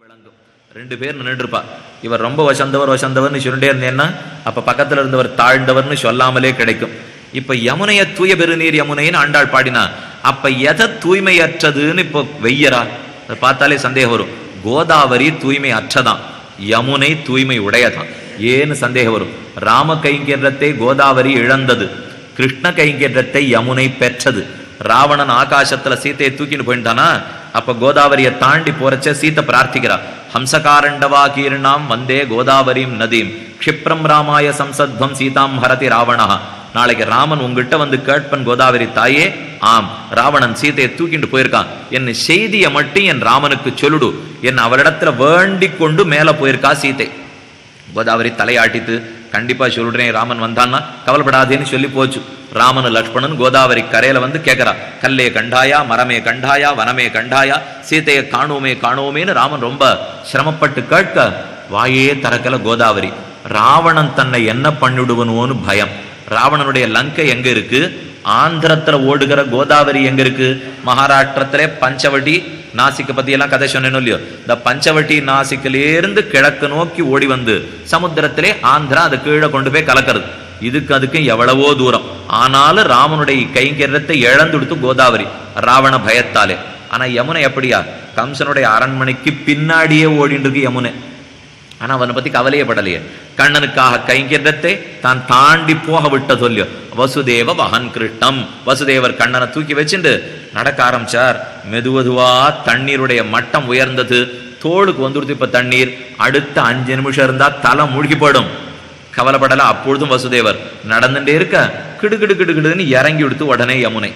விளங்கும் ரெண்டு பேர் நின்றுருப்பா இவர் ரொம்ப வசந்தவர் வசந்தவர்னு சொல்லிட்டே இருந்தேன்னா அப்ப பக்கத்துல இருந்தவர் தாழ்ந்தவர்னு சொல்லாமலே கிடைக்கும் இப்ப யமுனைய தூய பெருநீர் யமுனைன்னு ஆண்டாள் பாடினா அப்ப எதை தூய்மையற்றதுன்னு இப்போ வெய்யரா அதை பார்த்தாலே சந்தேகம் வரும் கோதாவரி தூய்மை அற்றதான் யமுனை தூய்மை உடையதான் ஏன்னு சந்தேகம் வரும் ராம கைங்கேற்றத்தை கோதாவரி இழந்தது கிருஷ்ண கைங்கேற்றத்தை யமுனை பெற்றது ராவணன் ஆகாசத்துல சீத்தையை தூக்கிட்டு போயிட்டானா அப்ப கோதாவரியை தாண்டி போறச்ச சீத்தை பிரார்த்திக்கிறா ஹம்சகாரண்டவா கீர்ணாம் வந்தே கோதாவரியும் நதீம் க்ஷிப்ரம் ராமாய சம்சத்வம் சீதாம் ஹரதி ராவணா நாளைக்கு ராமன் உங்ககிட்ட வந்து கேட்பன் கோதாவரி தாயே ஆம் ராவணன் சீதையை தூக்கிட்டு போயிருக்கான் என் செய்தியை மட்டும் என் ராமனுக்கு சொல்லுடு என் அவரிடத்துல வேண்டிக் கொண்டு மேல போயிருக்கா சீதை கோதாவரி தலையாட்டித்து கண்டிப்பா சொல்றேன் ராமன் வந்தான்னா கவலைப்படாதேன்னு சொல்லி போச்சு ராமன் லக்ஷ்மணன் கோதாவரி கரையில வந்து கேட்கறா கல்லே கண்டாயா மரமே கண்டாயா வனமே கண்டாயா சீதையை காணோமே காணோமேன்னு ராமன் ரொம்ப சிரமப்பட்டு கேட்க வாயே திறக்கல கோதாவரி ராவணன் தன்னை என்ன பண்ணிடுவனோன்னு பயம் ராவணனுடைய லங்கை எங்க இருக்கு ஆந்திரத்துல ஓடுகிற கோதாவரி எங்க இருக்கு மகாராஷ்டிரத்திலே பஞ்சவட்டி நாசிக்க பத்தி எல்லாம் கதை சொன்னேனோ இல்லையோ இந்த பஞ்சவட்டி நாசிக்கிலேருந்து கிழக்கு நோக்கி ஓடி வந்து சமுத்திரத்திலே ஆந்திரா அது கீழே கொண்டு போய் கலக்கிறது இதுக்கு அதுக்கு எவ்வளவோ தூரம் ஆனாலும் ராமனுடைய கைங்கரத்தை இழந்துடுத்து கோதாவரி ராவண பயத்தாலே ஆனா யமுனை எப்படியா கம்சனுடைய அரண்மனைக்கு பின்னாடியே ஓடிட்டு இருக்கு யமுனை ஆனா அவனை பத்தி கவலையே படலையே கண்ணனுக்காக கைங்கரத்தை தான் தாண்டி போக விட்ட சொல்லியோ வசுதேவ வகன் கிருஷ்ணம் வசுதேவர் கண்ணனை தூக்கி வச்சுண்டு நடக்க ஆரம்பிச்சார் மெதுவதுவா தண்ணீருடைய மட்டம் உயர்ந்தது தோளுக்கு வந்துடுது இப்ப தண்ணீர் அடுத்த அஞ்சு நிமிஷம் இருந்தா தலை மூழ்கி போயிடும் கவலைப்படல அப்பொழுதும் வசுதேவர் நடந்துட்டே இருக்க கிடுகிடு கிடுகிடுன்னு இறங்கி விடுத்து உடனே யமுனை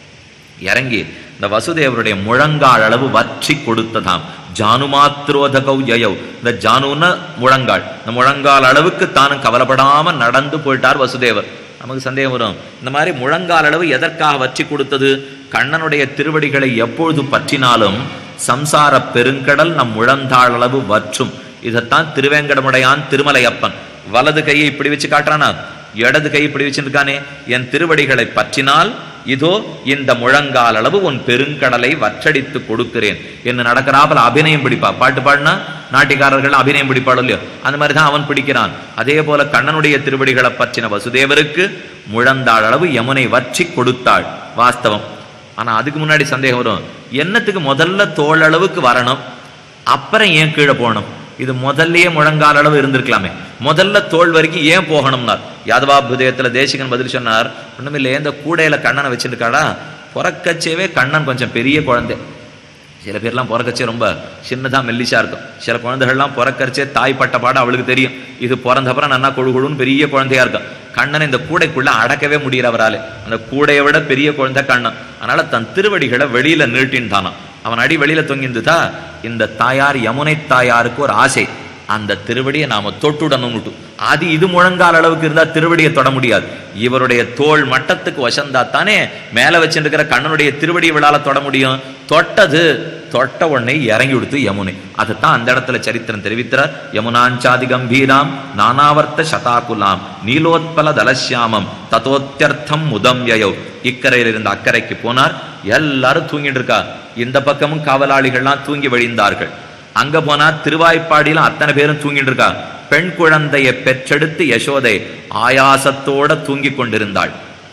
இறங்கி இந்த வசுதேவருடைய முழங்கால் அளவு வற்றி கொடுத்ததாம் ஜானு மாத்ரோதகௌ ஜயவ் இந்த ஜானுன்னா முழங்கால் இந்த முழங்கால் அளவுக்கு தானும் கவலைப்படாம நடந்து போயிட்டார் வசுதேவர் நமக்கு சந்தேகம் வரும் இந்த மாதிரி முழங்கால் அளவு எதற்காக வற்றி கொடுத்தது கண்ணனுடைய திருவடிகளை எப்பொழுது பற்றினாலும் சம்சார பெருங்கடல் நம் முழந்தாள் அளவு வற்றும் இதைத்தான் திருவேங்கடமுடையான் திருமலையப்பன் வலது கையை இப்படி வச்சு காட்டுறானா இடது கை இப்படி வச்சிருக்கானே என் திருவடிகளை பற்றினால் இதோ இந்த முழங்கால் அளவு உன் பெருங்கடலை வற்றடித்து கொடுக்கிறேன் என்று நடக்கிறாப்பல அபிநயம் பிடிப்பா பாட்டு பாடினா நாட்டிக்காரர்கள் அபிநயம் பிடிப்பாடு இல்லையோ அந்த மாதிரி தான் அவன் பிடிக்கிறான் அதே போல கண்ணனுடைய திருவடிகளை பற்றின வசுதேவருக்கு முழந்தாள் அளவு யமுனை வற்றி கொடுத்தாள் வாஸ்தவம் ஆனா அதுக்கு முன்னாடி சந்தேகம் வரும் என்னத்துக்கு முதல்ல தோள் அளவுக்கு வரணும் அப்புறம் ஏன் கீழே போகணும் இது முதல்லயே முழங்கால் அளவு இருந்திருக்கலாமே முதல்ல தோல் வரைக்கும் ஏன் போகணும்னார் யாதவாபுதயத்துல தேசிகன் பதில் சொன்னார் ஒண்ணுமில்லையே இந்த கூடையில கண்ணனை வச்சிருக்காளா பிறக்கச்சேவே கண்ணன் கொஞ்சம் பெரிய குழந்தை சில பேர்லாம் பிறக்கச்சே ரொம்ப சின்னதா மெல்லிசா இருக்கும் சில குழந்தைகள்லாம் பிறக்கறச்சே தாய் பட்ட பாடம் அவளுக்கு தெரியும் இது பிறந்தப்புறம் நன்னா கொழு கொழுன்னு பெரிய குழந்தையா இருக்கும் கண்ணன் இந்த கூடைக்குள்ள அடக்கவே முடியல அவராலே அந்த கூடையை விட பெரிய குழந்தை கண்ணன் அதனால தன் திருவடிகளை வெளியில நீட்டின்தானான் அவன் அடி வெளியில தொங்கிந்துதா இந்த தாயார் யமுனை தாயாருக்கு ஒரு ஆசை அந்த திருவடியை நாம தொட்டுடணும்னுட்டு அது இது முழங்கால் அளவுக்கு இருந்தா திருவடியை தொட முடியாது இவருடைய தோல் மட்டத்துக்கு வசந்தா தானே மேல வச்சிருக்கிற கண்ணனுடைய திருவடி விழால தொட முடியும் தொட்டது தொட்ட உடனே இறங்கி கொடுத்து யமுனை அதைத்தான் அந்த இடத்துல சரித்திரம் தெரிவித்தார் யமுனாஞ்சாதி கம்பீராம் நானாவர்த்த சதாகுலாம் நீலோத்பல தலசியாமம் ததோத்தியர்த்தம் முதம் யயோ இக்கரையில் இருந்த அக்கறைக்கு போனார் எல்லாரும் தூங்கிட்டு இருக்கா இந்த பக்கமும் காவலாளிகள்லாம் தூங்கி வழிந்தார்கள் அங்க போனா திருவாய்ப்பாடியில அத்தனை பேரும் தூங்கிட்டு இருக்கா பெண் குழந்தையை பெற்றெடுத்து யசோதை ஆயாசத்தோட தூங்கி கொண்டிருந்தாள்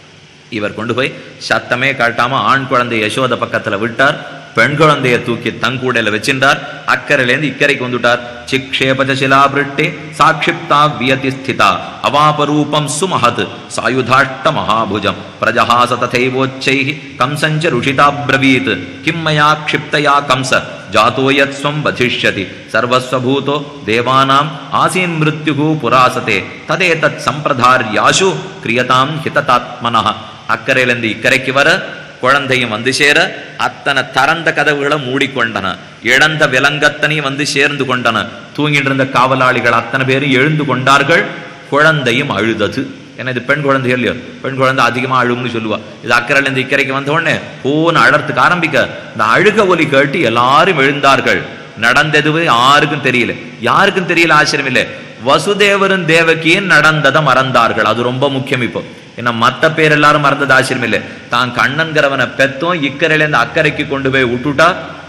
இவர் கொண்டு போய் சத்தமே காட்டாம ஆண் குழந்தை யசோத பக்கத்துல விட்டார் பெண் குழந்தைய தூக்கி தங்கூடையில வச்சிருந்தார் அக்கறையிலேருந்து இக்கரைக்கு வந்துட்டார் சிக்ஷேபஜ சிலாபிருட்டே சாட்சிப்தா வியதி ஸ்திதா அவாபரூபம் சுமஹத் சாயுதாஷ்ட மகாபுஜம் பிரஜஹாச ததைவோச்சை கம்சஞ்ச ருஷிதாப்ரவீத் கிம் மயா க்ஷிப்தயா கம்ச ஜாதோ யத் ஸ்வம் வதிஷ்யதி சர்வஸ்வபூதோ தேவானாம் ஆசீன் மிருத்யுகு புராசதே ததேதத் சம்பிரதார்யாசு கிரியதாம் ஹிததாத்மனः அக்கறையிலிருந்து இக்கரைக்கு வர குழந்தையும் வந்து சேர அத்தனை திறந்த கதவுகளை மூடிக்கொண்டன இழந்த விலங்கத்தனையும் வந்து சேர்ந்து கொண்டன தூங்கிட்டு இருந்த காவலாளிகள் அத்தனை பேரும் எழுந்து கொண்டார்கள் குழந்தையும் அழுதது ஏன்னா இது பெண் குழந்தை இல்லையோ பெண் குழந்தை அதிகமா அழும்னு சொல்லுவா இது அக்கறையில இருந்து இக்கரைக்கு வந்த உடனே போன்னு அழறதுக்கு ஆரம்பிக்க இந்த அழுக ஒலி கேட்டு எல்லாரும் எழுந்தார்கள் நடந்தது யாருக்கும் தெரியல யாருக்கும் தெரியல ஆச்சரியம் இல்லை வசுதேவரும் தேவகியும் நடந்ததை மறந்தார்கள் அது ரொம்ப முக்கியம் இப்போ ஏன்னா மத்த பேர் எல்லாரும் மறந்தது ஆச்சரியம் இல்லை தான் கண்ணன்கிறவனை பெத்தோம் இக்கரையிலேருந்து அக்கறைக்கு கொண்டு போய் விட்டுட்டா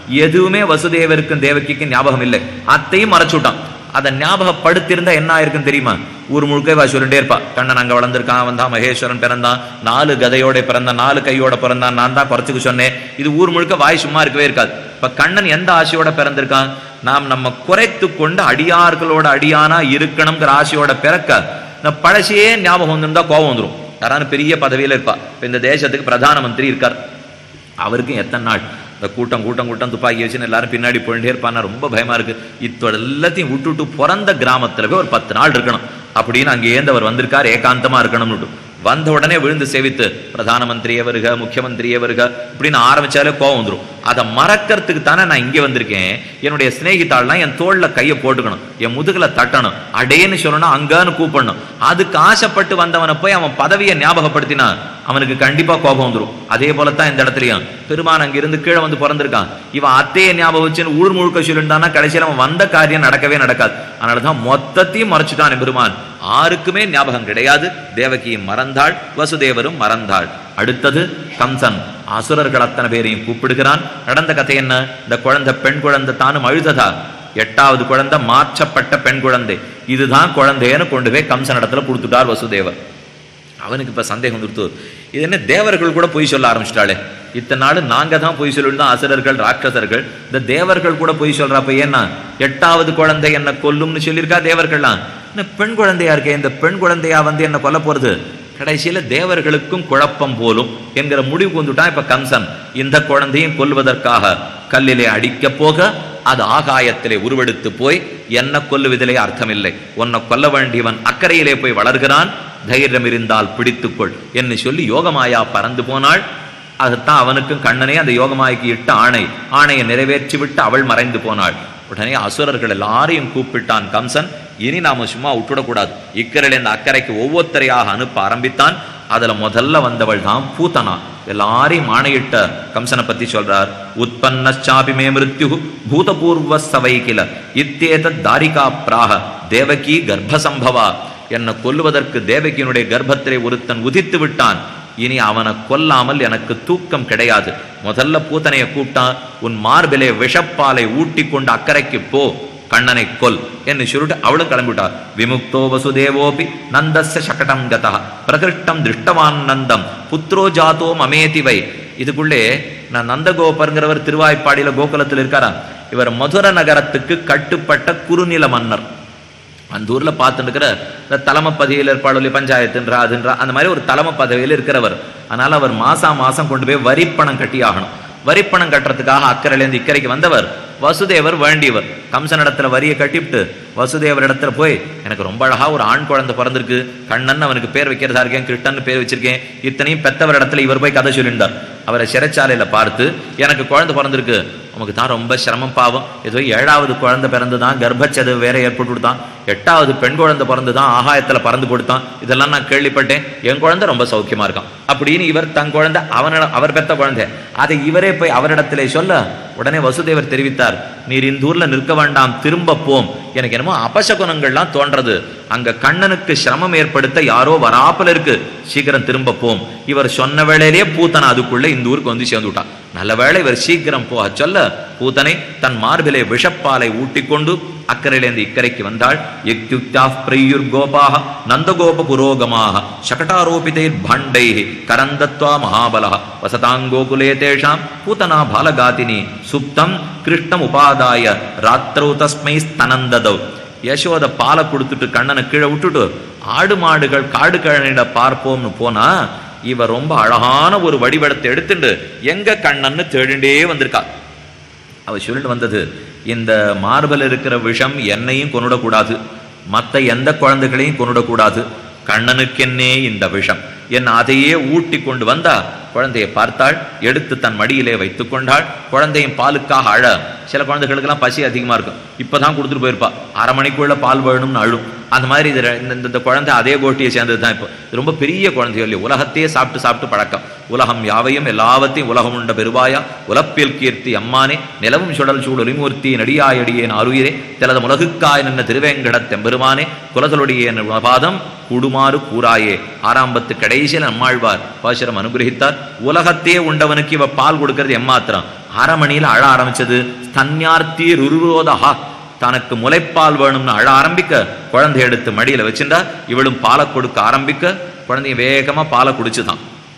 எதுவுமே வசுதேவருக்கும் தேவகிக்கும் ஞாபகம் இல்லை அத்தையும் மறைச்சுட்டான் அதை ஞாபகப்படுத்தியிருந்தா என்ன ஆயிருக்குன்னு தெரியுமா ஊர் முழுக்க இவ சொல்லிட்டே இருப்பா கண்ணன் அங்க வளர்ந்திருக்கான் அவன் தான் மகேஸ்வரன் பிறந்தான் நாலு கதையோட பிறந்தான் நாலு கையோட பிறந்தான் நான் தான் குறைச்சுக்க சொன்னேன் இது ஊர் முழுக்க வாய் சும்மா இருக்கவே இருக்காது இப்ப கண்ணன் எந்த ஆசையோட பிறந்திருக்கான் நாம் நம்ம குறைத்து கொண்டு அடியார்களோட அடியானா இருக்கணுங்கிற ஆசையோட பிறக்க இந்த பழசையே ஞாபகம் வந்திருந்தா கோபம் வந்துரும் யாரான பெரிய பதவியில இருப்பா இப்ப இந்த தேசத்துக்கு பிரதான மந்திரி இருக்கார் அவருக்கும் எத்தனை நாள் இந்த கூட்டம் கூட்டம் கூட்டம் துப்பாக்கி வச்சுன்னு எல்லாரும் பின்னாடி போயிட்டே இருப்பானா ரொம்ப பயமா இருக்கு இத்தோட எல்லாத்தையும் விட்டுட்டு பிறந்த கிராமத்துல போய் ஒரு பத்து நாள் இருக்கணும் அப்படின்னு அங்கே ஏந்தவர் வந்திருக்கார் ஏகாந்தமா இருக்கணும்னு வந்த உடனே விழுந்து சேவித்து பிரதான மந்திரியே வருக முக்கியமந்திரியே வருக இப்படின்னு ஆரம்பிச்சாலே கோவம் வந்துரும் அதை மறக்கிறதுக்கு தானே நான் இங்கே வந்திருக்கேன் என்னுடைய சிநேகித்தாள்லாம் என் தோல்ல கையை போட்டுக்கணும் என் முதுகுல தட்டணும் அடேன்னு சொல்லணும் அங்கன்னு கூப்பிடணும் அதுக்கு ஆசைப்பட்டு வந்தவனை போய் அவன் பதவியை ஞாபகப்படுத்தினா அவனுக்கு கண்டிப்பா கோபம் வந்துரும் அதே போலத்தான் இந்த இடத்துலயும் பெருமான் அங்க இருந்து கீழே வந்து பிறந்திருக்கான் இவன் அத்தையை ஞாபகம் வச்சுன்னு ஊர் முழுக்க சொல்லிட்டான்னா கடைசியில் அவன் வந்த காரியம் நடக்கவே நடக்காது அதனாலதான் மொத்தத்தையும் மறைச்சிட்டான் பெருமான் ஆருக்குமே ஞாபகம் கிடையாது தேவகியும் மறந்தாள் வசுதேவரும் மறந்தாள் அடுத்தது கம்சன் அசுரர்கள் அத்தனை பேரையும் கூப்பிடுகிறான் நடந்த கதை என்ன இந்த குழந்தை பெண் குழந்தை தானும் அழுததா எட்டாவது குழந்தை மாற்றப்பட்ட பெண் குழந்தை இதுதான் குழந்தைன்னு கொண்டு போய் கம்சன் இடத்துல கொடுத்துட்டார் வசுதேவர் அவனுக்கு இப்ப சந்தேகம் வந்துருத்து இது என்ன தேவர்கள் கூட பொய் சொல்ல ஆரம்பிச்சிட்டாளே இத்தனை நாள் நாங்க தான் பொய் சொல்லிட்டு அசுரர்கள் ராட்சசர்கள் இந்த தேவர்கள் கூட பொய் சொல்றப்ப ஏன்னா எட்டாவது குழந்தை என்ன கொல்லும்னு சொல்லியிருக்கா தேவர்கள்லாம் என்ன பெண் குழந்தையா இருக்கே இந்த பெண் குழந்தையா வந்து என்ன கொல்ல போறது கடைசியில தேவர்களுக்கும் குழப்பம் போலும் என்கிற முடிவுக்கு வந்துட்டான் இப்ப கம்சன் இந்த குழந்தையும் கொல்வதற்காக கல்லிலே அடிக்க போக அது ஆகாயத்திலே உருவெடுத்து போய் என்ன கொல்லுவதிலே அர்த்தமில்லை உன்னை கொல்ல வேண்டியவன் அக்கறையிலே போய் வளர்கிறான் தைரியம் இருந்தால் பிடித்துக்கொள் என்று சொல்லி யோகமாயா பறந்து போனாள் அதுதான் அவனுக்கும் கண்ணனே அந்த யோகமாய்க்கு இட்ட ஆணை ஆணையை நிறைவேற்றி விட்டு அவள் மறைந்து போனாள் உடனே அசுரர்கள் எல்லாரையும் கூப்பிட்டான் கம்சன் இனி நாம சும்மா விட்டுடக்கூடாது இக்கரையில் இந்த அக்கறைக்கு ஒவ்வொருத்தரையாக அனுப்ப ஆரம்பித்தான் அதுல முதல்ல வந்தவள் தான் பூத்தனா எல்லாரையும் ஆணையிட்ட கம்சனை பத்தி சொல்றார் உற்பன்னாபி மே மிருத்யு பூதபூர்வ சவை கில இத்தேத தாரிகா பிராக தேவகி கர்ப்பசம்பவா என்னை கொல்லுவதற்கு தேவகியினுடைய கர்ப்பத்திலே ஒருத்தன் உதித்து விட்டான் இனி அவனை கொல்லாமல் எனக்கு தூக்கம் கிடையாது முதல்ல பூத்தனையை கூப்பிட்டான் உன் மார்பிலே விஷப்பாலை ஊட்டி கொண்டு அக்கறைக்கு போ கண்ணனை கொல் என்று சொல்லிட்டு அவளும் கிளம்பிவிட்டார் விமுக்தோ வசுதேவோபி நந்தஸ்ய சகடம் கதா பிரகிருஷ்டம் திருஷ்டவான் நந்தம் புத்ரோ ஜாத்தோ மமேதிவை இதுக்குள்ளே நான் நந்தகோபருங்கிறவர் திருவாய்ப்பாடியில கோகுலத்தில் இருக்காரா இவர் மதுர நகரத்துக்கு கட்டுப்பட்ட குறுநில மன்னர் அந்த ஊர்ல பார்த்துட்டு இருக்கிற இந்த தலைமை பதவியில் இருப்பாள் பஞ்சாயத்துன்றா அதுன்றா அந்த மாதிரி ஒரு தலைமை பதவியில் இருக்கிறவர் அதனால அவர் மாசா மாசம் கொண்டு போய் வரிப்பணம் கட்டி ஆகணும் வரிப்பணம் கட்டுறதுக்காக அக்கறையிலேருந்து இக்கரைக்கு வந்தவர் வசுதேவர் வேண்டியவர் கம்சனிடத்துல வரியை கட்டிவிட்டு வசுதேவர் இடத்துல போய் எனக்கு ரொம்ப அழகா ஒரு ஆண் குழந்தை பிறந்திருக்கு கண்ணன் அவனுக்கு பேர் வைக்கிறதா இருக்கேன் கிருஷ்ணன் பேர் வச்சிருக்கேன் இத்தனையும் பெத்தவர் இடத்துல இவர் போய் கதை சொல்லியிருந்தார் அவரை சிறைச்சாலையில பார்த்து எனக்கு குழந்தை பிறந்திருக்கு உமக்கு தான் ரொம்ப சிரமம் பாவம் ஏதோ ஏழாவது குழந்தை பிறந்து தான் கர்ப்பச்சதவு வேற ஏற்பட்டு கொடுத்தான் எட்டாவது பெண் குழந்தை பிறந்து தான் ஆகாயத்துல பறந்து கொடுத்தான் இதெல்லாம் நான் கேள்விப்பட்டேன் என் குழந்தை ரொம்ப சௌக்கியமா இருக்கான் அப்படின்னு இவர் தன் குழந்தை அவனிட அவர் பெத்த குழந்தை அதை இவரே போய் அவரிடத்திலே சொல்ல உடனே வசுதேவர் தெரிவித்தார் நீர் இந்த ஊர்ல நிற்க வேண்டாம் திரும்ப போம் எனக்கு என்னமோ அபசகுணங்கள்லாம் தோன்றது அங்க கண்ணனுக்கு சிரமம் ஏற்படுத்த யாரோ வராப்பல இருக்கு சீக்கிரம் திரும்ப போம் இவர் சொன்ன வேளையிலேயே பூத்தனை அதுக்குள்ள இந்த ஊருக்கு வந்து சேர்ந்து விட்டான் நல்ல வேளை இவர் சீக்கிரம் போக சொல்ல பூத்தனை தன் மார்பிலே விஷப்பாலை ஊட்டிக்கொண்டு அக்கறையிலேருந்து இக்கரைக்கு வந்தாள் யுக்தியுக்தா பிரியுர் கோபாக நந்தகோப புரோகமாக சகட்டாரோபிதைர் பாண்டை கரந்தத்வா மகாபல வசதாங்கோகுலே தேஷாம் பூதனா பாலகாதினி சுப்தம் கிருஷ்ணம் உபாதாய ராத்திரௌ தஸ்மை ஸ்தனந்ததௌ யசோத பாலை கொடுத்துட்டு கண்ணனை கீழே விட்டுட்டு ஆடு மாடுகள் காடு கழனிட பார்ப்போம்னு போனா இவ ரொம்ப அழகான ஒரு வடிவடத்தை எடுத்துட்டு எங்க கண்ணன்னு தேடிண்டே வந்திருக்கா அவ சொல்லிட்டு வந்தது இந்த மார்பல் இருக்கிற விஷம் என்னையும் கொண்டுடக்கூடாது மற்ற எந்த குழந்தைகளையும் கொண்டுடக்கூடாது கண்ணனுக்கென்னே இந்த விஷம் என் அதையே ஊட்டி கொண்டு வந்தா குழந்தையை பார்த்தாள் எடுத்து தன் மடியிலே வைத்துக் கொண்டாள் குழந்தையும் பாலுக்காக அழ சில குழந்தைகளுக்கெல்லாம் பசி அதிகமா இருக்கும் இப்பதான் கொடுத்துட்டு போயிருப்பா அரை மணிக்குள்ள பால் வேணும்னு அழும் அந்த மாதிரி இது ரெ- இந்த இந்த குழந்தை அதே கோட்டியை சேர்ந்தது தான் இப்போ இது ரொம்ப பெரிய குழந்தை இல்லையா உலகத்தையே சாப்பிட்டு சாப்பிட்டு பழக்கம் உலகம் யாவையும் எல்லாவற்றையும் உலகம் உண்ட பெருவாயா உலப்பியல் கீர்த்தி அம்மானே நிலவும் சுடல் சூடொலிமூர்த்தி நடியாயடியேன் அருயிரே திலத உலகுக்காய் நின்ற திருவேங்கடத் தெம்பெருமானே குலதலுடைய பாதம் கூடுமாறு கூறாயே ஆறாம்பத்து கடைசியில் நம்மாழ்வார் பாசுரம் அனுகிரகித்தார் உலகத்தையே உண்டவனுக்கு இவ பால் கொடுக்கறது எம்மாத்திரம் அரை மணியில அழ ஆரம்பிச்சது ஸ்தன்யார்த்தி ருருரோதஹா தனக்கு முளைப்பால் வேணும்னு அழ ஆரம்பிக்க குழந்தை எடுத்து மடியில வச்சுட்டா இவளும் பாலை கொடுக்க ஆரம்பிக்க குழந்தைய வேகமா பாலை குடிச்சுதான்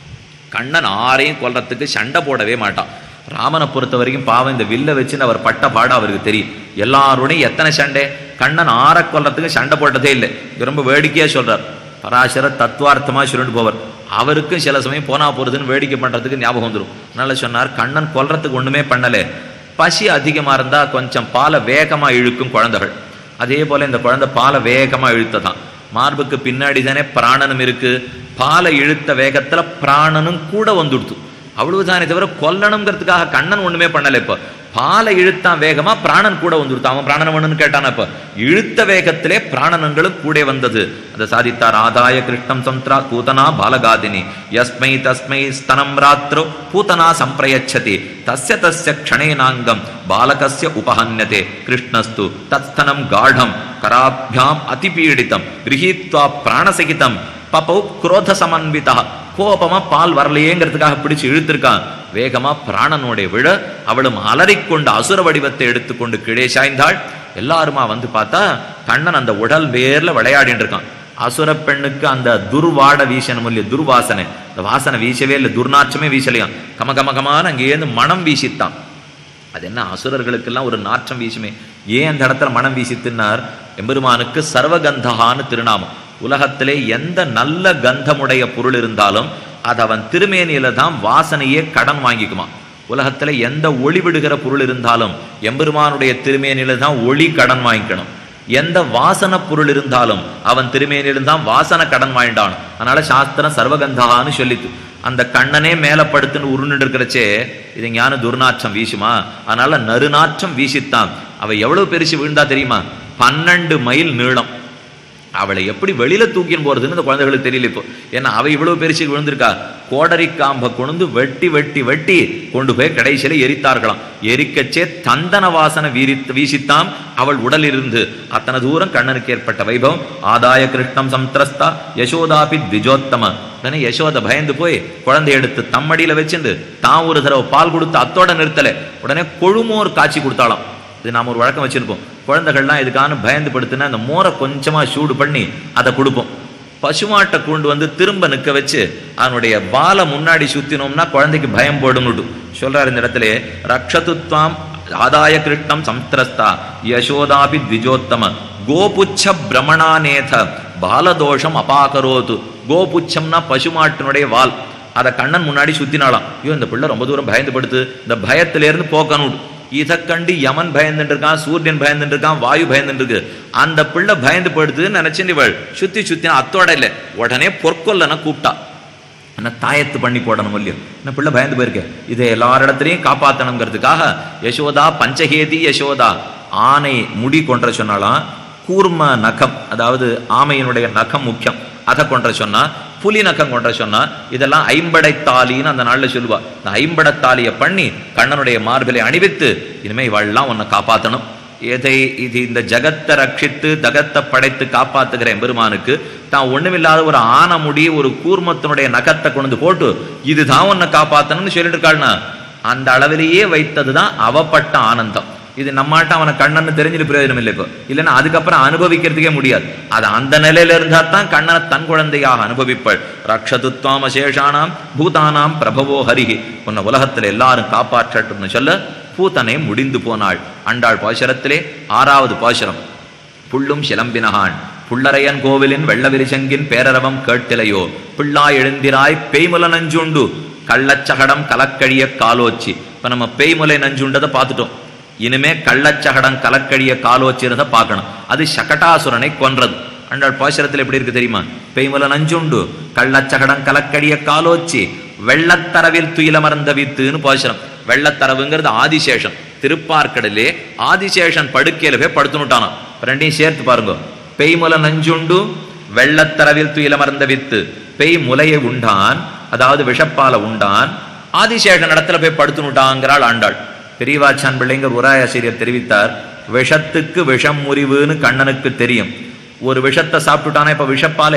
கண்ணன் ஆரையும் கொல்றதுக்கு சண்டை போடவே மாட்டான் ராமனை பொறுத்த வரைக்கும் பாவம் இந்த வில்ல வச்சுன்னு அவர் பட்ட பாடு அவருக்கு தெரியும் எல்லாரோடையும் எத்தனை சண்டை கண்ணன் ஆற கொல்றதுக்கு சண்டை போட்டதே இல்லை இது ரொம்ப வேடிக்கையா சொல்றார் பராசர தத்துவார்த்தமா சுருண்டு போவர் அவருக்கும் சில சமயம் போனா போறதுன்னு வேடிக்கை பண்றதுக்கு ஞாபகம் வந்துடும் அதனால சொன்னார் கண்ணன் கொல்றதுக்கு ஒண்ணுமே பண்ணல பசி அதிகமா இருந்தா கொஞ்சம் பாலை வேகமா இழுக்கும் குழந்தைகள் அதே போல இந்த குழந்தை பாலை வேகமா இழுத்ததான் மார்புக்கு பின்னாடி தானே பிராணனும் இருக்கு பாலை இழுத்த வேகத்துல பிராணனும் கூட வந்துடுத்து அவ்வளவுதானே தவிர கொல்லணுங்கிறதுக்காக கண்ணன் ஒண்ணுமே பண்ணல இப்ப பாலை இழுத்தான் வேகமா பிராணன் கூட வந்துடுத்து அவன் பிராணன் வேணும்னு கேட்டான இப்ப இழுத்த வேகத்திலே பிராணனங்களும் கூட வந்தது அதை சாதித்தார் ஆதாய கிருஷ்ணம் சந்திரா பூதனா பாலகாதினி யஸ்மை தஸ்மை ஸ்தனம் ராத்திரோ பூதனா சம்பிரயச்சதி தஸ்ய தஸ்ய க்ஷணேனாங்கம் பாலகஸ்ய உபஹன்யதே கிருஷ்ணஸ்து தத்ஸ்தனம் காಢம் கராபியாம் அதிபீடிதம் கிரகீத்வா பிராணசகிதம் பபௌ குரோத சமன்விதா கோபமா பால் வரலையேங்கிறதுக்காக பிடிச்சு இழுத்திருக்கான் வேகமா பிராணனோட விழ அவளும் அலறிக்கொண்டு அசுர வடிவத்தை எடுத்துக்கொண்டு கீழே சாய்ந்தாள் எல்லாருமா வந்து பார்த்தா கண்ணன் அந்த உடல் வேர்ல விளையாடிட்டு இருக்கான் அசுர பெண்ணுக்கு அந்த துர்வாட வீசணும் இல்லையா துர்வாசனை இந்த வாசனை வீசவே இல்லை துர்நாற்றமே வீசலையாம் கம கம கமான அங்கேருந்து மனம் வீசித்தான் அது என்ன அசுரர்களுக்கெல்லாம் ஒரு நாற்றம் வீசுமே ஏன் அந்த இடத்துல மனம் வீசித்துனார் எம்பெருமானுக்கு சர்வகந்தகான்னு திருநாமம் உலகத்திலே எந்த நல்ல கந்தமுடைய பொருள் இருந்தாலும் அது அவன் திருமேனியில தான் வாசனையே கடன் வாங்கிக்குமா உலகத்துல எந்த ஒளி விடுகிற பொருள் இருந்தாலும் எம்பெருமானுடைய திருமேனியில தான் ஒளி கடன் வாங்கிக்கணும் எந்த வாசன பொருள் இருந்தாலும் அவன் திருமேனியிலும் தான் வாசனை கடன் வாங்கிட்டான் அதனால சாஸ்திரம் சர்வகந்தான்னு சொல்லித்து அந்த கண்ணனே மேல படுத்துன்னு உருண்டு இருக்கிறச்சே இது ஞான துர்நாற்றம் வீசுமா அதனால நறுநாற்றம் வீசித்தான் அவ எவ்வளவு பெருசு விழுந்தா தெரியுமா பன்னெண்டு மைல் நீளம் அவளை எப்படி வெளியில தூக்கின்னு போறதுன்னு இந்த குழந்தைகளுக்கு தெரியல இப்போ ஏன்னா அவ இவ்வளவு பெருசு விழுந்திருக்கா கோடரி காம்பை கொண்டு வெட்டி வெட்டி வெட்டி கொண்டு போய் கடைசியில எரித்தார்களாம் எரிக்கச்சே தந்தன வாசனை வீரித் வீசித்தாம் அவள் உடலிருந்து அத்தனை தூரம் கண்ணனுக்கு ஏற்பட்ட வைபவம் ஆதாய கிருஷ்ணம் சம்திரஸ்தா யசோதாபி திஜோத்தம உடனே யசோத பயந்து போய் குழந்தை எடுத்து தம்மடியில வச்சுண்டு தான் ஒரு தடவை பால் கொடுத்து அத்தோட நிறுத்தல உடனே கொழுமோர் காய்ச்சி கொடுத்தாளாம் இது நாம ஒரு வழக்கம் வச்சிருப்போம் குழந்தைகள்லாம் இதுக்கான பயந்து படுத்துனா அந்த மோரை கொஞ்சமா சூடு பண்ணி அதை கொடுப்போம் பசுமாட்டை கொண்டு வந்து திரும்ப நிற்க வச்சு அதனுடைய வாலை முன்னாடி சுத்தினோம்னா குழந்தைக்கு பயம் போடும்னுட்டு சொல்றாரு இந்த இடத்துல ரக்ஷதுத்வாம் ஆதாய கிருஷ்ணம் சம்திரஸ்தா யசோதாபி த்விஜோத்தம கோபுச்ச பிரமணாநேத பாலதோஷம் அபாகரோது கோபுச்சம்னா பசுமாட்டினுடைய வால் அதை கண்ணன் முன்னாடி சுத்தினாலாம் ஐயோ இந்த பிள்ளை ரொம்ப தூரம் பயந்து படுத்து இந்த பயத்திலேருந்து போக்கணும் இதை கண்டு யமன் பயந்துட்டு இருக்கான் சூரியன் பயந்துட்டு இருக்கான் வாயு பயந்துட்டு இருக்கு அந்த பிள்ளை பயந்து படுத்துன்னு நினைச்சு இவள் சுத்தி சுத்தினா அத்தோட இல்லை உடனே பொற்கொல்லனை கூப்பிட்டா என்ன தாயத்து பண்ணி போடணும் இல்லையோ என்ன பிள்ளை பயந்து போயிருக்க இதை எல்லாரிடத்துலையும் காப்பாத்தணுங்கிறதுக்காக யசோதா பஞ்சகேதி யசோதா ஆனை முடி கொன்ற சொன்னாலாம் கூர்ம நகம் அதாவது ஆமையினுடைய நகம் முக்கியம் அதை கொன்ற சொன்னா புலி நகம் கொன்ற சொன்னா இதெல்லாம் ஐம்படைத்தாலின்னு அந்த நாள்ல சொல்லுவா இந்த ஐம்படைத்தாலியை பண்ணி கண்ணனுடைய மார்பிலை அணிவித்து இனிமே இவள்லாம் உன்னை காப்பாத்தணும் எதை இது இந்த ஜகத்தை ரட்சித்து தகத்தை படைத்து காப்பாத்துகிற எம்பெருமானுக்கு தான் ஒண்ணுமில்லாத ஒரு ஆன முடி ஒரு கூர்மத்தினுடைய நகத்தை கொண்டு போட்டு இதுதான் உன்னை காப்பாத்தணும்னு சொல்லிட்டு இருக்காள்னா அந்த அளவிலேயே வைத்ததுதான் அவப்பட்ட ஆனந்தம் இது நம்மாட்ட அவனை கண்ணன்னு தெரிஞ்சிட்டு பிரயோஜனம் இல்லை இப்போ இல்லைன்னா அதுக்கப்புறம் அனுபவிக்கிறதுக்கே முடியாது அது அந்த நிலையில இருந்தா தான் கண்ணனை தன் குழந்தையாக அனுபவிப்பாள் ரக்ஷதுத்வாம் அசேஷானாம் பூதானாம் பிரபவோ ஹரிஹி உன்னை உலகத்துல எல்லாரும் காப்பாற்றட்டும்னு சொல்ல பூத்தனை முடிந்து போனாள் அண்டாள் பாசுரத்திலே ஆறாவது பாசுரம் புள்ளும் சிலம்பினகான் புள்ளரையன் கோவிலின் வெள்ளவிரிசங்கின் பேரரவம் கேட்டிலையோ பிள்ளாய் எழுந்திராய் பெய்முல நஞ்சுண்டு கள்ளச்சகடம் கலக்கழிய காலோச்சி இப்ப நம்ம பெய்முலை நஞ்சுண்டதை பார்த்துட்டோம் இனிமே கள்ளச்சகடம் கலக்கழிய காலோச்சிறத பார்க்கணும் அது சகடாசுரனை கொன்றது அண்டாள் பாசுரத்தில் எப்படி இருக்கு தெரியுமா பெய்முல நஞ்சுண்டு கள்ளச்சகடம் கலக்கழிய காலோச்சி வெள்ளத்தரவில் துயிலமர்ந்த வித்துன்னு பாசுரம் வெள்ளத்தரவுங்கிறது ஆதிசேஷன் திருப்பார்க்கடலே ஆதிசேஷன் படுக்கையில போய் படுத்துனுட்டானாம் ரெண்டையும் சேர்த்து பாருங்க பெய்முல நஞ்சுண்டு வெள்ளத்தரவில் துயிலமர்ந்த வித்து பெய் முலையை உண்டான் அதாவது விஷப்பால உண்டான் ஆதிசேஷன் இடத்துல போய் படுத்துனுட்டாங்கிறாள் ஆண்டாள் பெரியவாச்சான் பிள்ளைங்கர் உராயாசிரியர் தெரிவித்தார் விஷத்துக்கு விஷம் முறிவுன்னு கண்ணனுக்கு தெரியும் ஒரு விஷத்தை சாப்பிட்டுட்டானா இப்ப விஷப்பாலே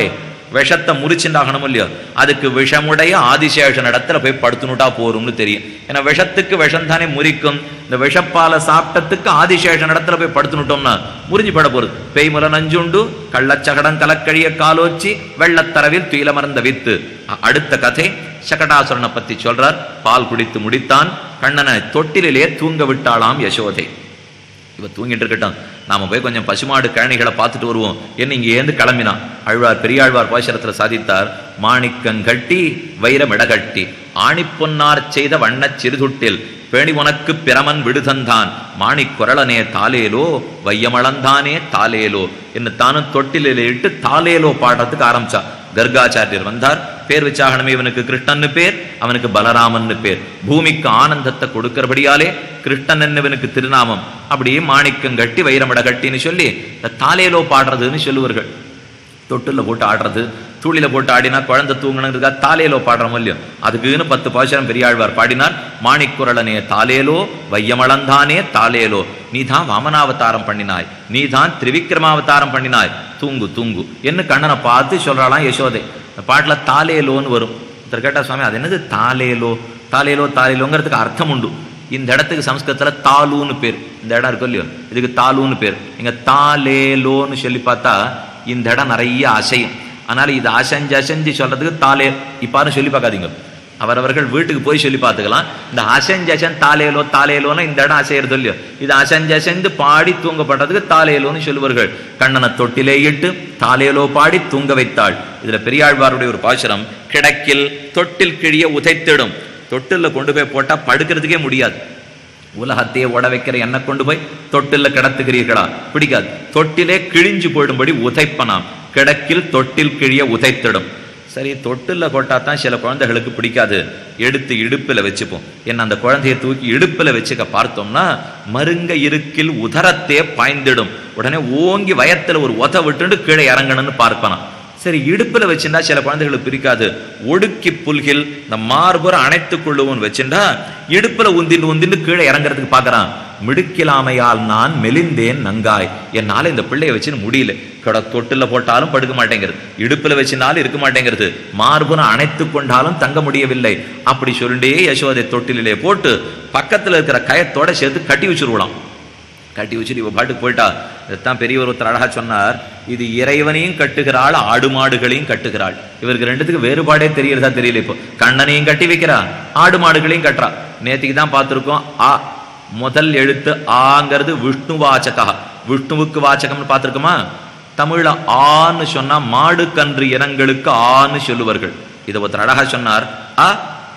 விஷத்தை முறிச்சுண்டாகணும் இல்லையோ அதுக்கு விஷமுடைய ஆதிசேஷன் இடத்துல போய் படுத்துனுட்டா போரும்னு தெரியும் ஏன்னா விஷத்துக்கு விஷம் தானே முறிக்கும் இந்த விஷப்பாலை சாப்பிட்டதுக்கு ஆதிசேஷன் இடத்துல போய் படுத்துனுட்டோம்னா முறிஞ்சு பட போகுது பேய்முல நஞ்சுண்டு கள்ளச்சகடம் கலக்கழிய காலோச்சி வெள்ளத்தரவில் துயில மறந்த வித்து அ- அடுத்த கதை சகடாசுரனை பத்தி சொல்றார் பால் குடித்து முடித்தான் கண்ணனை தொட்டிலே தூங்க விட்டாளாம் யசோதை இவ தூங்கிட்டு இருக்கட்டும் நாம போய் கொஞ்சம் பசுமாடு கழனிகளை பார்த்துட்டு வருவோம் என்ன இங்க ஏந்து கிளம்பினான் அழ்வார் பெரியாழ்வார் பாசரத்துல சாதித்தார் மாணிக்கங் கட்டி வைரமிடகட்டி ஆணிப்பொன்னார் செய்த வண்ணச் சிறுதுட்டில் பேணி உனக்கு பிரமன் விடுதந்தான் மாணிக் குரலனே தாலேலோ வையமளந்தானே தாலேலோ என்று தானும் தொட்டிலில் இட்டு தாலேலோ பாடுறதுக்கு ஆரம்பிச்சா கர்காச்சாரியர் வந்தார் பேர் வச்சாகணுமே இவனுக்கு கிருஷ்ணன்னு பேர் அவனுக்கு பலராமன்னு பேர் பூமிக்கு ஆனந்தத்தை கொடுக்கிறபடியாலே கிருஷ்ணன் என்னவனுக்கு திருநாமம் அப்படியே மாணிக்கம் கட்டி வைரமட கட்டின்னு சொல்லி இந்த தாலேலோ பாடுறதுன்னு சொல்லுவார்கள் தொட்டில்ல போட்டு ஆடுறது தூளில போட்டு ஆடினா குழந்தை தூங்கணுங்கிறதுக்கா தாலேலோ பாடுறோம் இல்லையோ அதுக்குன்னு பத்து பாசுரம் பெரியாழ்வார் பாடினார் மாணிக்குரலனே தாலேலோ வையமளந்தானே தாலேலோ நீ தான் வாமனாவதாரம் பண்ணினாய் நீ தான் திரிவிக்ரமாவதாரம் பண்ணினாய் தூங்கு தூங்கு என்ன கண்ணனை பார்த்து சொல்றாளாம் யசோதை இந்த பாட்டுல தாலேலோன்னு வரும் ஒருத்தர் கேட்டா சுவாமி அது என்னது தாலேலோ தாலேலோ தாலேலோங்கிறதுக்கு அர்த்தம் உண்டு இந்த இடத்துக்கு சம்ஸ்கிருதத்துல தாலுன்னு பேர் இந்த இடம் இருக்கும் இல்லையோ இதுக்கு தாலுன்னு பேர் இங்க தாலேலோன்னு சொல்லி பார்த்தா இந்த இடம் நிறைய அசையும் அதனால இது அசைஞ்சு அசைஞ்சு சொல்றதுக்கு தாலே இப்பாரும் சொல்லி பார்க்காதீங்க அவரவர்கள் வீட்டுக்கு போய் சொல்லி பார்த்துக்கலாம் இந்த அசைஞ்சு அசைஞ்சு தாலேலோ தாலேலோன்னு இந்த இடம் அசையறது இல்லையோ இது அசைஞ்சு அசைந்து பாடி தூங்கப்பட்டதுக்கு தாலேலோன்னு சொல்லுவார்கள் கண்ணனை தொட்டிலே இட்டு தாலேலோ பாடி தூங்க வைத்தாள் இதுல பெரியாழ்வாருடைய ஒரு பாசுரம் கிடக்கில் தொட்டில் கிழிய உதைத்திடும் தொட்டில்ல கொண்டு போய் போட்டா படுக்கிறதுக்கே முடியாது உலகத்தையே ஓட வைக்கிற என்ன கொண்டு போய் தொட்டில்ல கிடத்துகிறீர்களா பிடிக்காது தொட்டிலே கிழிஞ்சு போயிடும்படி உதைப்பனாம் கிடக்கில் தொட்டில் கிழிய உதைத்திடும் சரி தொட்டில்ல போட்டா தான் சில குழந்தைகளுக்கு பிடிக்காது எடுத்து இடுப்புல வச்சுப்போம் என்ன அந்த குழந்தையை தூக்கி இடுப்புல வச்சுக்க பார்த்தோம்னா மருங்க இருக்கில் உதரத்தே பாய்ந்திடும் உடனே ஓங்கி வயத்துல ஒரு உத விட்டுட்டு கீழே இறங்கணும்னு பார்ப்பனாம் சரி இடுப்புல வச்சிருந்தா சில குழந்தைகளுக்கு பிரிக்காது ஒடுக்கி புல்கில் இந்த மார்புற அணைத்துக் கொள்ளுவோன்னு வச்சிருந்தா இடுப்புல உந்திண்டு உந்திண்டு கீழே இறங்குறதுக்கு பார்க்கறான் மிடுக்கிலாமையால் நான் மெலிந்தேன் நங்காய் என்னால இந்த பிள்ளைய வச்சுன்னு முடியல கட தொட்டுல போட்டாலும் படுக்க மாட்டேங்கிறது இடுப்புல வச்சினாலும் இருக்க மாட்டேங்கிறது மார்புற அணைத்து கொண்டாலும் தங்க முடியவில்லை அப்படி சொல்லிட்டே யசோதை தொட்டிலே போட்டு பக்கத்துல இருக்கிற கயத்தோட சேர்த்து கட்டி வச்சிருவலாம் கட்டி வச்சுட்டு இவ பாட்டுக்கு போயிட்டா இதைத்தான் பெரியவர் ஒருத்தர் அழகா சொன்னார் இது இறைவனையும் கட்டுகிறாள் ஆடு மாடுகளையும் கட்டுகிறாள் இவருக்கு ரெண்டுத்துக்கு வேறுபாடே தெரியறதா தெரியல இப்போ கண்ணனையும் கட்டி வைக்கிறா ஆடு மாடுகளையும் கட்டுறா நேத்திக்கு தான் பார்த்திருக்கோம் ஆ முதல் எழுத்து ஆங்கிறது விஷ்ணு வாச்சகா விஷ்ணுவுக்கு வாச்சகம்னு பார்த்திருக்கோமா தமிழ்ல ஆன்னு சொன்னா மாடு கன்று இனங்களுக்கு ஆன்னு சொல்லுவார்கள் இதை ஒருத்தர் அழகா சொன்னார் அ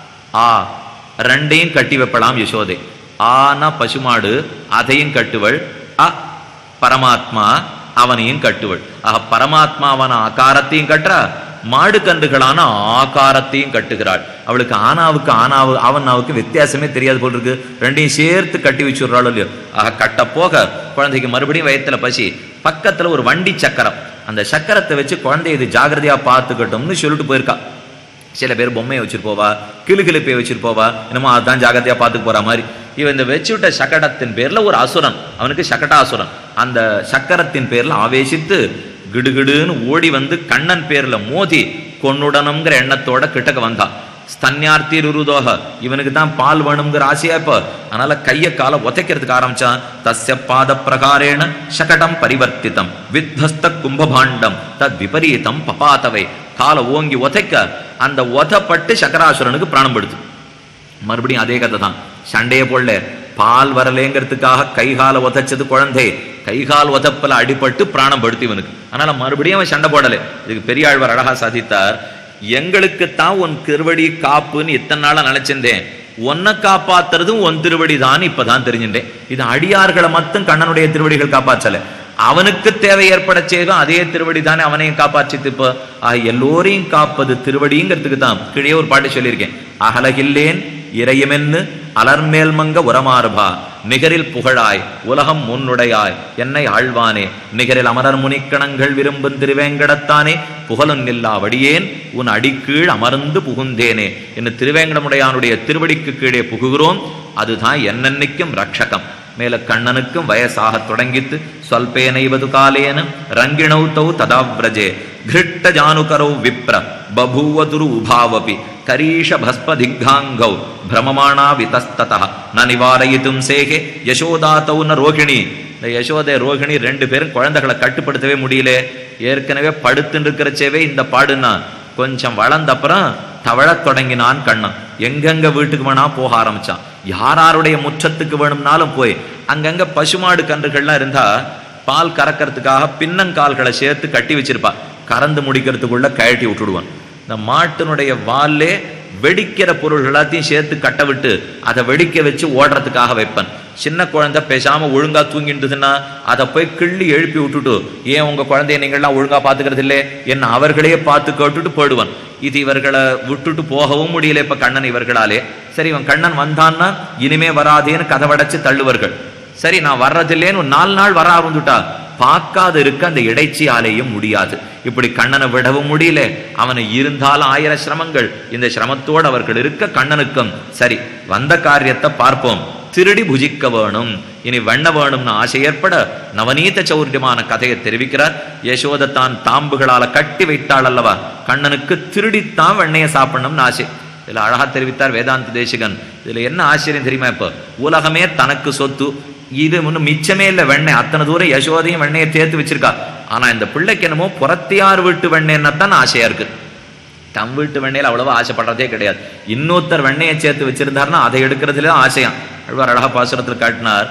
ஆ ரெண்டையும் கட்டி வைப்பலாம் யசோதை ஆனா பசுமாடு அதையும் கட்டுவள் அ பரமாத்மா அவனையும் கட்டுவள் ஆக பரமாத்மாவான ஆகாரத்தையும் கட்டுறா மாடு கன்றுகளான ஆகாரத்தையும் கட்டுகிறாள் அவளுக்கு ஆனாவுக்கு ஆனாவு அவனாவுக்கு வித்தியாசமே தெரியாது போல் இருக்கு ரெண்டையும் சேர்த்து கட்டி வச்சுடுறாள் இல்லையோ ஆக கட்ட போக குழந்தைக்கு மறுபடியும் வயத்துல பசி பக்கத்துல ஒரு வண்டி சக்கரம் அந்த சக்கரத்தை வச்சு குழந்தைய இது ஜாகிரதையா பார்த்துக்கட்டும்னு சொல்லிட்டு போயிருக்கா சில பேர் பொம்மையை வச்சுட்டு போவா கிளுகிழப்பையை வச்சுட்டு போவா என்னமோ அதான் ஜாகிரதையா பார்த்துக்கு போற மாதிரி இவன் இந்த வச்சுவிட்ட சக்கடத்தின் பேர்ல ஒரு அசுரன் அவனுக்கு சக்கடாசுரன் அந்த சக்கரத்தின் பேர்ல ஆவேசித்து கிடுகிடுன்னு ஓடி வந்து கண்ணன் பேர்ல மோதி கொன்னுடணுங்கிற எண்ணத்தோட கிட்டக்க வந்தான் ஸ்தன்யார்த்தி ருருதோக இவனுக்கு தான் பால் வேணுங்கிற ஆசையா இப்போ அதனால கைய காலை உதைக்கிறதுக்கு ஆரம்பிச்சான் தஸ்ய பாத பிரகாரேண சகடம் பரிவர்த்திதம் வித்வஸ்த கும்பபாண்டம் தத் விபரீதம் பபாத்தவை காலை ஓங்கி உதைக்க அந்த உதப்பட்டு சக்கராசுரனுக்கு பிராணம் படுத்து மறுபடியும் அதே கதை தான் சண்டையை போடல பால் வரலேங்கிறதுக்காக கைகால உதைச்சது குழந்தை கைகால் உதப்பல அடிபட்டு பிராணம் படுத்து இவனுக்கு அதனால மறுபடியும் அவன் சண்டை போடலை இதுக்கு பெரியாழ்வார் அழகா சாதித்தார் எங்களுக்குத்தான் உன் திருவடி காப்புன்னு இத்தனை நாளா நினைச்சிருந்தேன் உன்னை காப்பாத்துறதும் உன் திருவடி தான் இப்பதான் தெரிஞ்சுட்டேன் இது அடியார்களை மட்டும் கண்ணனுடைய திருவடிகள் காப்பாற்றல அவனுக்கு தேவை ஏற்பட செய்தும் அதே திருவடி தானே அவனையும் காப்பாற்றித்து இப்போ ஆக எல்லோரையும் காப்பது திருவடிங்கிறதுக்கு தான் கீழே ஒரு பாட்டு சொல்லியிருக்கேன் அகலகில்லேன் இறையமென்னு அலர்மேல் மங்க உரமாறுபா நிகரில் புகழாய் உலகம் முன்னுடையாய் என்னை ஆழ்வானே நிகரில் அமரர் முனிக்கணங்கள் விரும்பும் திருவேங்கடத்தானே புகழும் நில்லா வடியேன் உன் அடிக்கீழ் அமர்ந்து புகுந்தேனே என்று திருவேங்கடமுடையானுடைய திருவடிக்கு கீழே புகுகிறோம் அதுதான் என்னென்னைக்கும் ரட்சகம் மேல கண்ணனுக்கும் வயசாகத் தொடங்கித்து ஸ்வல்பேனைவது காலேன ரங்கிணௌ ததாவ்ரஜே கிருட்ட ஜானுகரௌ விப்ர பபூவதுரு உபாவபி கரீஷ பஸ்ம திக்காங்கௌ பிரமமாணா விதஸ்ததா ந நிவாரயித்தும் சேகே யசோதாத்தௌ ந ரோகிணி இந்த யசோதை ரோகிணி ரெண்டு பேரும் குழந்தைகளை கட்டுப்படுத்தவே முடியல ஏற்கனவே படுத்துன்னு இருக்கிறச்சேவே இந்த பாடுனா கொஞ்சம் வளர்ந்த அப்புறம் தவழத் தொடங்கினான் கண்ணன் எங்கெங்க வீட்டுக்கு வேணா போக ஆரம்பிச்சான் யாராருடைய முற்றத்துக்கு வேணும்னாலும் போய் அங்கங்க பசுமாடு கன்றுகள்லாம் இருந்தா பால் கறக்கிறதுக்காக பின்னங்கால்களை சேர்த்து கட்டி வச்சிருப்பா கறந்து முடிக்கிறதுக்குள்ள கழட்டி விட்டுடுவான் இந்த மாட்டினுடைய வால்லே வெடிக்கிற பொருள் எல்லாத்தையும் சேர்த்து கட்ட விட்டு அதை வெடிக்க வச்சு ஓடுறதுக்காக வைப்பேன் சின்ன குழந்தை பேசாம ஒழுங்கா தூங்கிட்டுதுன்னா அதை போய் கிள்ளி எழுப்பி விட்டுட்டு ஏன் உங்க குழந்தைய நீங்கள்லாம் ஒழுங்கா பாத்துக்கிறது இல்லை என்ன அவர்களே பார்த்து கேட்டுட்டு போயிடுவான் இது இவர்களை விட்டுட்டு போகவும் முடியல இப்ப கண்ணன் இவர்களாலே சரி இவன் கண்ணன் வந்தான்னா இனிமே வராதேன்னு கதவடைச்சு தள்ளுவார்கள் சரி நான் வர்றதில்லேன்னு ஒரு நாலு நாள் வர ஆரம்பிச்சுட்டா பார்க்காது இருக்க அந்த இடைச்சியாலேயும் முடியாது இப்படி கண்ணனை விடவும் முடியல அவனை இருந்தாலும் ஆயிரம் சிரமங்கள் இந்த சிரமத்தோடு அவர்கள் இருக்க கண்ணனுக்கும் சரி வந்த காரியத்தை பார்ப்போம் திருடி புஜிக்க வேணும் இனி வெண்ண வேணும்னு ஆசை ஏற்பட நவநீத சௌரியமான கதையை தெரிவிக்கிறார் யசோத தான் தாம்புகளால கட்டி வைத்தாள் அல்லவா கண்ணனுக்கு திருடித்தான் வெண்ணையை சாப்பிடணும்னு ஆசை இதுல அழகா தெரிவித்தார் வேதாந்த தேசிகன் இதுல என்ன ஆச்சரியம் தெரியுமா இப்போ உலகமே தனக்கு சொத்து இது ஒன்றும் மிச்சமே இல்லை வெண்ணெய் அத்தனை தூரம் யசோதையும் வெண்ணையை சேர்த்து வச்சிருக்கா ஆனா இந்த பிள்ளைக்கு என்னமோ புறத்தியார் வீட்டு வெண்ணெய்னா தான் ஆசையா இருக்கு தம் வீட்டு வெண்ணெயில் அவ்வளவா ஆசைப்படுறதே கிடையாது இன்னொருத்தர் வெண்ணெயை சேர்த்து வச்சிருந்தாருன்னா அதை எடுக்கிறதுல தான் ஆசையாம் அழ்வார் அழகா பாசுரத்தில் காட்டினார்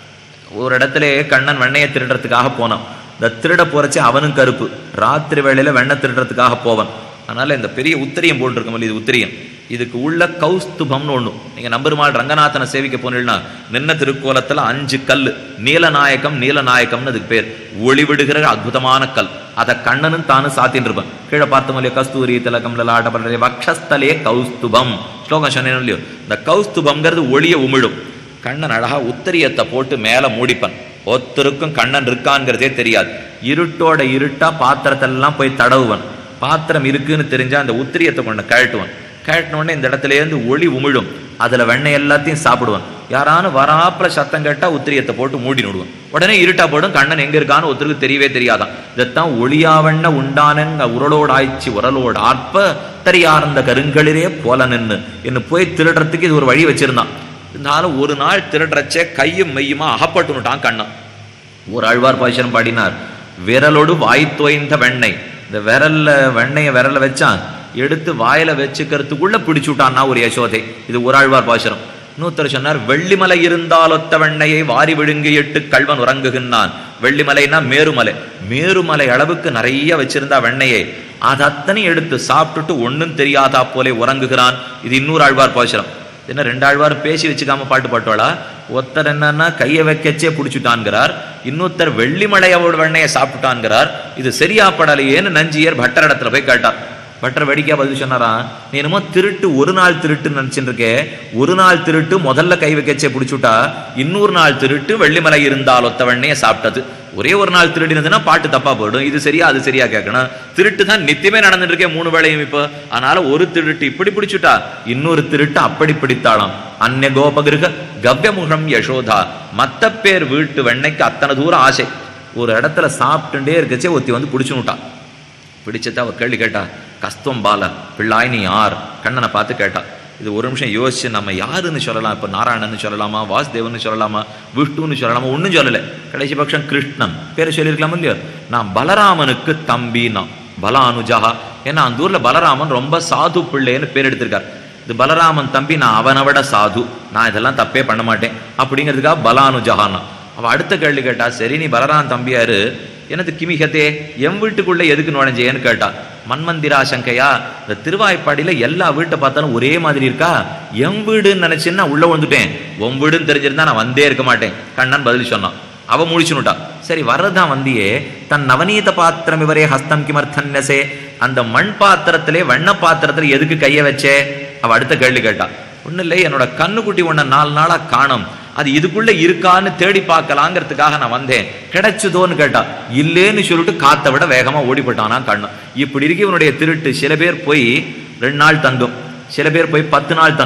ஒரு இடத்துல கண்ணன் வெண்ணையை திருடுறதுக்காக போனான் இந்த திருட போறச்சு அவனும் கருப்பு ராத்திரி வேளையில வெண்ணெய் திருடுறதுக்காக போவன் அதனால இந்த பெரிய உத்திரியம் போட்டிருக்கோம் இது உத்திரியம் இதுக்கு உள்ள கௌஸ்துபம்னு ஒண்ணு நீங்க நம்பெருமாள் ரங்கநாதனை சேவிக்க போனீங்கன்னா நின்ன திருக்கோலத்துல அஞ்சு கல் நீலநாயகம் நீலநாயகம்னு அதுக்கு பேர் ஒளி விடுகிற அற்புதமான கல் அதை கண்ணனும் தானும் சாத்தின்னு இருப்பான் கீழே பார்த்தோம் இல்லையோ கஸ்தூரி திலகம் லலாட்டபல்லே வக்ஷஸ்தலே கௌஸ்துபம் ஸ்லோகம் சொன்னேன் இல்லையோ இந்த கௌஸ்துபம்ங்கிறது ஒளிய உமிழும் கண்ணன் அழகா உத்தரியத்தை போட்டு மேல மூடிப்பான் ஒருத்தருக்கும் கண்ணன் இருக்கான்ங்கிறதே தெரியாது இருட்டோட இருட்டா பாத்திரத்தெல்லாம் போய் தடவுவன் பாத்திரம் இருக்குன்னு தெரிஞ்சா அந்த உத்திரியத்தை கொண்டு கழட்டுவான் கழட்டின உடனே இந்த இடத்துல இருந்து ஒளி உமிழும் அதுல வெண்ணெய் எல்லாத்தையும் சாப்பிடுவான் யாரானு வராப்புல சத்தம் கேட்டா உத்திரியத்தை போட்டு மூடி விடுவான் உடனே இருட்டா போடும் கண்ணன் எங்க இருக்கான்னு ஒருத்தருக்கு தெரியவே தெரியாதான் இதைத்தான் ஒளியாவண்ண உண்டானங்க உரலோடு ஆய்ச்சி உரலோடு ஆர்ப்ப தெரியார்ந்த கருங்களிலே போல நின்னு என்ன போய் திருடுறதுக்கு இது ஒரு வழி வச்சிருந்தான் இருந்தாலும் ஒரு நாள் திருடுறச்சே கையும் மெய்யுமா அகப்பட்டுனுட்டான் கண்ணன் ஒரு ஆழ்வார் பாய்ச்சனம் பாடினார் விரலோடு வாய் தோய்ந்த வெண்ணெய் இந்த விரல்ல வெண்ணெயை விரல்ல வச்சான் எடுத்து வாயில வச்சுக்கிறதுக்குள்ள பிடிச்சு விட்டான்னா ஒரு யசோதை இது ஒரு ஆழ்வார் பாசுரம் இன்னொருத்தர் சொன்னார் வெள்ளிமலை இருந்தாலொத்த வெண்ணையை வாரி விழுங்கி எட்டு கல்வன் உறங்குகின்றான் வெள்ளிமலைனா மேருமலை மேருமலை அளவுக்கு நிறைய வச்சிருந்தா வெண்ணையை அது அத்தனை எடுத்து சாப்பிட்டுட்டு ஒண்ணும் தெரியாதா போலே உறங்குகிறான் இது இன்னொரு ஆழ்வார் பாசுரம் என்ன ரெண்டு ஆழ்வாரும் பேசி வச்சுக்காம பாட்டு பாட்டுவாளா ஒருத்தர் என்னன்னா கையை வைக்கச்சே பிடிச்சுட்டான்கிறார் இன்னொருத்தர் வெள்ளிமலையோட வெண்ணையை சாப்பிட்டுட்டான்கிறார் இது சரியா படலையேன்னு நஞ்சியர் பட்டரிடத்துல போய் கேட்டார் பட்டர் வேடிக்கையா பதில் சொன்னாரா நீ என்னமோ திருட்டு ஒரு நாள் திருட்டுன்னு நினைச்சுட்டு இருக்கே ஒரு நாள் திருட்டு முதல்ல கை வைக்கச்சே பிடிச்சுட்டா இன்னொரு நாள் திருட்டு வெள்ளிமலை இருந்தால் ஒத்த வெண்ணையை சாப்பிட்டது ஒரே ஒரு நாள் திருடினதுன்னா பாட்டு தப்பா போயிடும் இது சரியா அது சரியா கேட்கணும் திருட்டு தான் நித்தியமே நடந்துட்டு இருக்கே மூணு வேளையும் இப்போ அதனால ஒரு திருட்டு இப்படி பிடிச்சுட்டா இன்னொரு திருட்டு அப்படி பிடித்தாளாம் அந்நிய கோபகிருக கவ்யமுகம் யசோதா மத்த பேர் வீட்டு வெண்ணைக்கு அத்தனை தூரம் ஆசை ஒரு இடத்துல சாப்பிட்டுட்டே இருக்கச்சே ஒருத்தி வந்து பிடிச்சுனுட்டான் பிடிச்சத அவ கேள்வி கேட்டா கஸ்தம் பால பிள்ளாய் நீ யார் கண்ணனை பார்த்து கேட்டா இது ஒரு நிமிஷம் யோசிச்சு நம்ம யாருன்னு சொல்லலாம் இப்போ நாராயணன்னு சொல்லலாமா வாசுதேவன்னு சொல்லலாமா விஷ்ணுன்னு சொல்லலாமா ஒன்றும் சொல்லலை கடைசி பட்சம் கிருஷ்ணன் பேரை சொல்லியிருக்கலாமா இல்லையோ நான் பலராமனுக்கு தம்பி நான் பலானுஜா ஏன்னா அந்த ஊர்ல பலராமன் ரொம்ப சாது பிள்ளைன்னு பேர் எடுத்திருக்கார் இது பலராமன் தம்பி நான் அவனை விட சாது நான் இதெல்லாம் தப்பே பண்ண மாட்டேன் அப்படிங்கிறதுக்காக பலானுஜஹான்னா அவ அடுத்த கேள்வி கேட்டா சரி நீ பலராம் தம்பியாரு எனது கிமிகத்தே எம் வீட்டுக்குள்ள எதுக்கு நுழைஞ்சேன்னு கேட்டா மன்மந்திரா சங்கையா இந்த திருவாய்ப்பாடியில எல்லா வீட்டை பார்த்தாலும் ஒரே மாதிரி இருக்கா எம் வீடுன்னு நினைச்சேன்னா உள்ள வந்துட்டேன் உன் வீடுன்னு தெரிஞ்சிருந்தா நான் வந்தே இருக்க மாட்டேன் கண்ணன் பதில் சொன்னான் அவ முழிச்சுனுட்டா சரி வர்றதான் வந்தியே தன் நவநீத பாத்திரம் இவரே ஹஸ்தம் கிமர்த்தன்யசே அந்த மண் பாத்திரத்திலே வண்ண பாத்திரத்துல எதுக்கு கைய வச்சே அவ அடுத்த கேள்வி கேட்டா ஒண்ணு இல்லை என்னோட கண்ணுக்குட்டி ஒன்ன நாலு நாளா காணும் அது இதுக்குள்ள இருக்கான்னு தேடி பார்க்கலாங்கிறதுக்காக நான் வந்தேன் கிடைச்சதோன்னு கேட்டா இல்லேன்னு சொல்லிட்டு காத்தை விட வேகமா ஓடி போட்டானா கண்ணன் இப்படி இருக்கு இவனுடைய திருட்டு சில பேர் போய் ரெண்டு நாள் தங்கும் சில பேர் போய் பத்து நாள் தங்கும்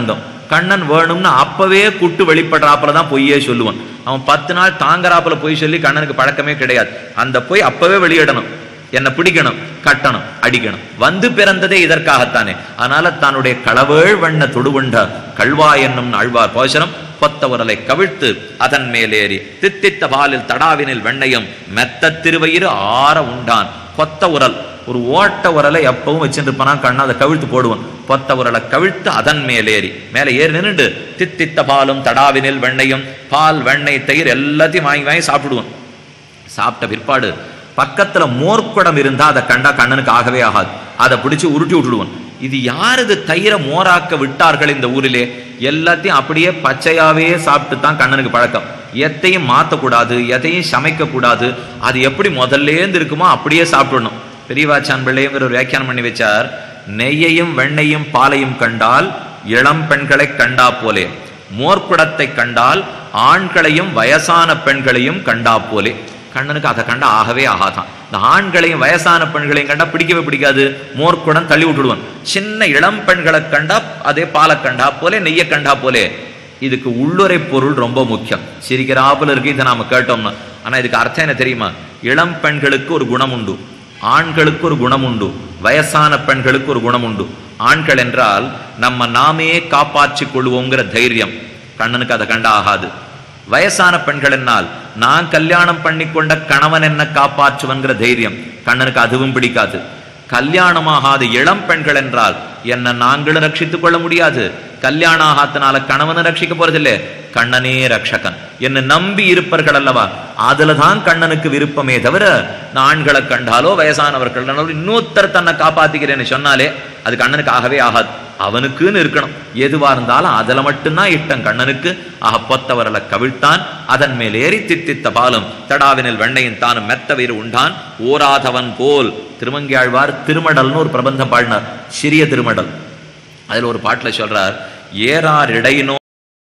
கண்ணன் வேணும்னு அப்பவே குட்டு வெளிப்படுறாப்புல தான் பொய்யே சொல்லுவான் அவன் பத்து நாள் தாங்கறாப்புல பொய் சொல்லி கண்ணனுக்கு பழக்கமே கிடையாது அந்த பொய் அப்பவே வெளியிடணும் என்னை பிடிக்கணும் கட்டணும் அடிக்கணும் வந்து பிறந்ததே இதற்காகத்தானே அதனால தன்னுடைய களவேள் வண்ண தொடுவண்ட கல்வா என்னும் ஆழ்வார் போஷனம் பொத்த உரலை கவிழ்த்து அதன் மேலேறி தித்தித்த பாலில் தடாவினில் வெண்ணையும் மெத்த திருவயிறு ஆற உண்டான் கொத்த உரல் ஒரு ஓட்ட உரலை எப்பவும் வச்சுருப்பானா கண்ணா அதை கவிழ்த்து போடுவான் பொத்த உரலை கவிழ்த்து அதன் மேலேறி மேலே ஏறி நின்றுட்டு தித்தித்த பாலும் தடாவினில் வெண்ணையும் பால் வெண்ணெய் தயிர் எல்லாத்தையும் வாங்கி வாங்கி சாப்பிடுவான் சாப்பிட்ட பிற்பாடு பக்கத்துல மோர்க்குடம் இருந்தா அதை கண்டா கண்ணனுக்கு ஆகவே ஆகாது அதை பிடிச்சு உருட்டி விட்டுடுவான் இது யாரது தயிரை மோராக்க விட்டார்கள் இந்த ஊரிலே எல்லாத்தையும் அப்படியே பச்சையாவே சாப்பிட்டு தான் கண்ணனுக்கு பழக்கம் எத்தையும் மாத்தக்கூடாது எதையும் சமைக்க கூடாது அது எப்படி முதல்லேருந்து இருக்குமோ அப்படியே சாப்பிடணும் பெரியவாச்சான் பிள்ளைங்கிற ஒரு வியாக்கியானம் பண்ணி வச்சார் நெய்யையும் வெண்ணையும் பாலையும் கண்டால் இளம் பெண்களை கண்டா போலே மோர்க்குடத்தை கண்டால் ஆண்களையும் வயசான பெண்களையும் கண்டா போலே கண்ணனுக்கு அதை கண்டா ஆகவே ஆகாதான் இந்த ஆண்களையும் வயசான பெண்களையும் கண்டா பிடிக்கவே பிடிக்காது மோர்க்குடம் தள்ளி விட்டுடுவான் சின்ன இளம் பெண்களை கண்டா அதே பாலை கண்டா போலே நெய்ய கண்டா போலே இதுக்கு உள்ளுரை பொருள் ரொம்ப முக்கியம் சிரிக்கிறாப்புல இருக்கு இதை நாம கேட்டோம்னா ஆனா இதுக்கு அர்த்தம் என்ன தெரியுமா இளம் பெண்களுக்கு ஒரு குணம் உண்டு ஆண்களுக்கு ஒரு குணம் உண்டு வயசான பெண்களுக்கு ஒரு குணம் உண்டு ஆண்கள் என்றால் நம்ம நாமே காப்பாற்றிக் கொள்வோங்கிற தைரியம் கண்ணனுக்கு அதை கண்டா ஆகாது வயசான பெண்கள் என்னால் நான் கல்யாணம் பண்ணி கொண்ட கணவன் என்ன காப்பாற்றுவன்கிற தைரியம் கண்ணனுக்கு அதுவும் பிடிக்காது கல்யாணமாகாத இளம் பெண்கள் என்றால் என்ன நாங்களும் ரட்சித்துக் கொள்ள முடியாது கல்யாணம் ஆகாதனால கணவனை ரட்சிக்க போறதில்லை கண்ணனே ரட்சகன் என்ன நம்பி இருப்பர்கள் அல்லவா அதுல தான் கண்ணனுக்கு விருப்பமே தவிர நான் ஆண்களை கண்டாலோ வயசானவர்கள் கண்டாலோ இன்னொருத்தர் தன்னை காப்பாத்திக்கிறேன்னு சொன்னாலே அது கண்ணனுக்கு ஆகவே ஆகாது அவனுக்குன்னு இருக்கணும் எதுவா இருந்தாலும் அதுல மட்டும்தான் இஷ்டம் கண்ணனுக்கு ஆக பொத்தவரலை கவிழ்த்தான் அதன் மேல் ஏறி தித்தித்த பாலும் தடாவினில் வெண்ணையும் தானும் மெத்த வீறு உண்டான் ஓராதவன் போல் திருமங்கியாழ்வார் திருமடல்னு ஒரு பிரபந்தம் பாடினார் சிறிய திருமடல் அதுல ஒரு பாட்டுல சொல்றார் ஏறார் இடையினோ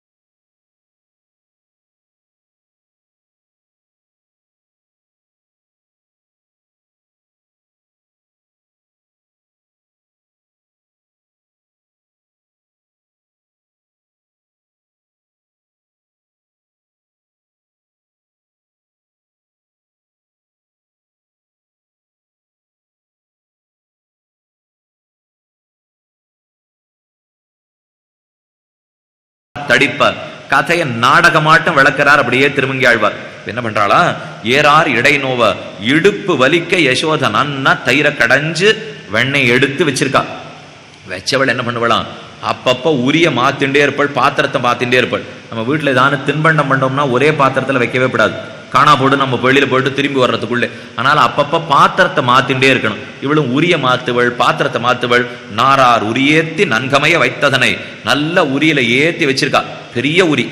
தடிப்ப கதையை நாடகமாட்டம் விளக்குறார் அப்படியே திருமங்கியாழ்வார் என்ன பண்றாளா ஏறார் இடை நோவ இடுப்பு வலிக்க யசோத நன்னா தயிரை கடைஞ்சு வெண்ணெய் எடுத்து வச்சிருக்கா வச்சவள் என்ன பண்ணுவலாம் அப்பப்போ உரிய மாத்திண்டே இருப்பாள் பாத்திரத்தை மாத்திண்டே இருப்பாள் நம்ம வீட்டில் ஏதாவது தின்பண்டம் பண்ணோம்னா ஒரே பாத்திரத்தில் வைக்கவே கூடாது காணா போட்டு நம்ம வெளியில போயிட்டு திரும்பி வர்றதுக்குள்ளே ஆனால் அப்பப்போ பாத்திரத்தை மாத்திண்டே இருக்கணும் இவளும் உரிய மாத்துவள் பாத்திரத்தை மாத்துவள் நாரார் உரியேத்தி நன்கமைய வைத்ததனை நல்ல உரியில ஏத்தி வச்சிருக்கா பெரிய உரி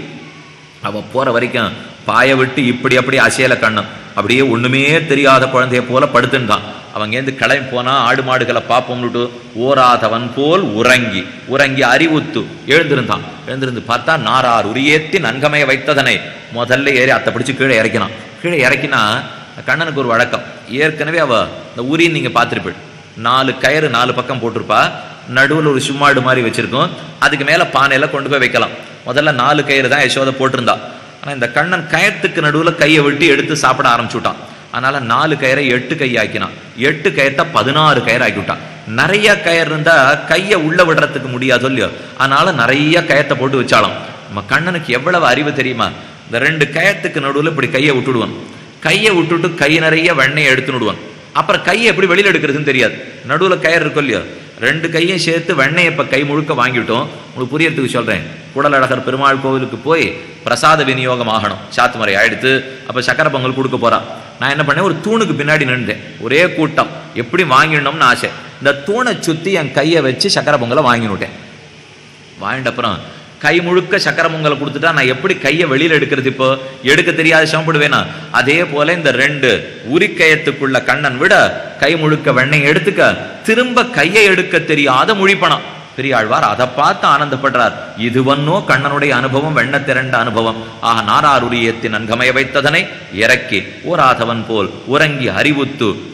அவ போற வரைக்கும் பாய விட்டு இப்படி அப்படி அசையல கண்ணம் அப்படியே ஒண்ணுமே தெரியாத குழந்தைய போல படுத்துட்டான் அவங்க ஏந்து கிளம்பி போனா ஆடு மாடுகளை பார்ப்போம்னுட்டு ஓராதவன் போல் உறங்கி உறங்கி அறிவுத்து எழுந்திருந்தான் எழுந்திருந்து பார்த்தா நாரார் உரியேத்தி நன்கமைய வைத்ததனை முதல்ல ஏறி அத்தை பிடிச்சு கீழே இறக்கினான் கீழே இறக்கினா கண்ணனுக்கு ஒரு வழக்கம் ஏற்கனவே அவ இந்த உரின்னு நீங்க பார்த்திருப்பீள் நாலு கயிறு நாலு பக்கம் போட்டிருப்பா நடுவில் ஒரு சும்மாடு மாதிரி வச்சிருக்கோம் அதுக்கு மேல பானையில கொண்டு போய் வைக்கலாம் முதல்ல நாலு கயிறு தான் யசோதை போட்டிருந்தா ஆனா இந்த கண்ணன் கயத்துக்கு நடுவில் கையை விட்டு எடுத்து சாப்பிட ஆரம்பிச்சுட்டான் அதனால நாலு கயிறை எட்டு கை ஆக்கினான் எட்டு கயத்தை பதினாறு கயிறு ஆக்கி விட்டான் நிறைய கயிறு இருந்தா கையை உள்ள விடுறதுக்கு முடியாது இல்லையோ அதனால நிறைய கயத்தை போட்டு வச்சாலும் நம்ம கண்ணனுக்கு எவ்வளவு அறிவு தெரியுமா இந்த ரெண்டு கயத்துக்கு நடுவில் இப்படி கையை விட்டுடுவான் கையை விட்டுட்டு கை நிறைய வெண்ணெயை எடுத்து விடுவான் அப்புறம் கையை எப்படி வெளியில எடுக்கிறதுன்னு தெரியாது நடுவில் கயிறு இருக்கும் இல்லையோ ரெண்டு கையும் சேர்த்து வெண்ணெயை இப்போ கை முழுக்க வாங்கிட்டோம் உங்களுக்கு புரியறதுக்கு சொல்கிறேன் கூடலழகர் பெருமாள் கோவிலுக்கு போய் பிரசாத விநியோகம் ஆகணும் சாத்துமறை ஆயிடுத்து அப்போ சக்கரை பொங்கல் கொடுக்க போறான் நான் என்ன பண்ணேன் ஒரு தூணுக்கு பின்னாடி நின்றேன் ஒரே கூட்டம் எப்படி வாங்கிடணும்னு ஆசை இந்த தூணை சுற்றி என் கையை வச்சு சக்கரை பொங்கலை வாங்கினுட்டேன் வாங்கிட்ட அப்புறம் கை முழுக்க சக்கரை பொங்கலை கொடுத்துட்டா நான் எப்படி கையை வெளியில எடுக்கிறது இப்போ எடுக்க தெரியாத சிரமப்படுவேனா அதே போல இந்த ரெண்டு உரிக்கயத்துக்குள்ள கண்ணன் விட கை முழுக்க வெண்ணெய் எடுத்துக்க திரும்ப கையை எடுக்க தெரியாத முழிப்பணம் பெரியாழ்வார் அதை பார்த்து ஆனந்தப்படுறார் இதுவன்னோ கண்ணனுடைய அனுபவம் வெண்ண திரண்ட அனுபவம் ஆக நாராருரியத்தின் நன்கமய வைத்ததனை இறக்கி ஓராதவன் போல் உறங்கி அறிவுத்து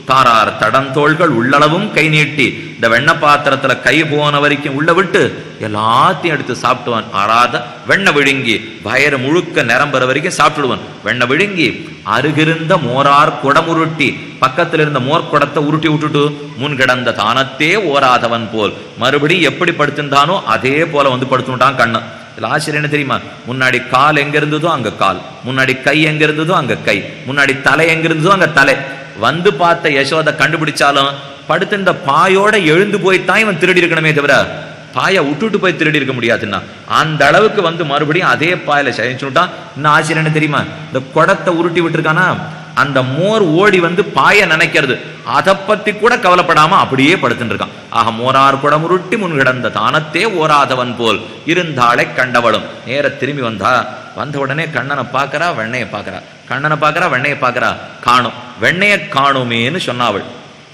தாரார் தடந்தோள்கள் உள்ளளவும் கை நீட்டி இந்த வெண்ண பாத்திரத்துல கை போன வரைக்கும் உள்ள விட்டு எல்லாத்தையும் எடுத்து சாப்பிட்டுவான் ஆறாத வெண்ண விழுங்கி வயறு முழுக்க நிரம்புற வரைக்கும் சாப்பிட்டுடுவான் வெண்ண விழுங்கி அருகிருந்த மோரார் குடமுருட்டி பக்கத்துல இருந்த மோர் குடத்தை உருட்டி விட்டுட்டு முன் கிடந்த தானத்தே ஓராதவன் போல் மறுபடியும் எப்படி படுத்திருந்தானோ அதே போல வந்து படுத்துட்டான் கண்ணன் இதுல ஆச்சரியம் என்ன தெரியுமா முன்னாடி கால் எங்க இருந்ததோ அங்க கால் முன்னாடி கை எங்க இருந்ததோ அங்க கை முன்னாடி தலை எங்க இருந்ததோ அங்க தலை வந்து பார்த்த யசோதை கண்டுபிடிச்சாலும் படுத்திருந்த பாயோட எழுந்து போய் தான் இவன் திருடி இருக்கணுமே தவிர பாயை விட்டுட்டு போய் திருடி இருக்க முடியாதுன்னா அந்த அளவுக்கு வந்து மறுபடியும் அதே பாயில சயச்சுட்டான் இன்னும் ஆச்சரியம் என்ன தெரியுமா இந்த குடத்தை உருட்டி விட்டுருக்கானா அந்த மோர் ஓடி வந்து பாய நினைக்கிறது அதை பத்தி கூட கவலைப்படாம அப்படியே படுத்துட்டு இருக்கான் ஆக மோரார் குடம் உருட்டி முன் கிடந்த தானத்தே ஓராதவன் போல் இருந்தாளை கண்டவளும் நேர திரும்பி வந்தா வந்த உடனே கண்ணனை பார்க்கறா வெண்ணையை பார்க்கறா கண்ணனை பார்க்கறா வெண்ணையை பார்க்கறா காணும் வெண்ணையை காணுமேன்னு சொன்னாவள்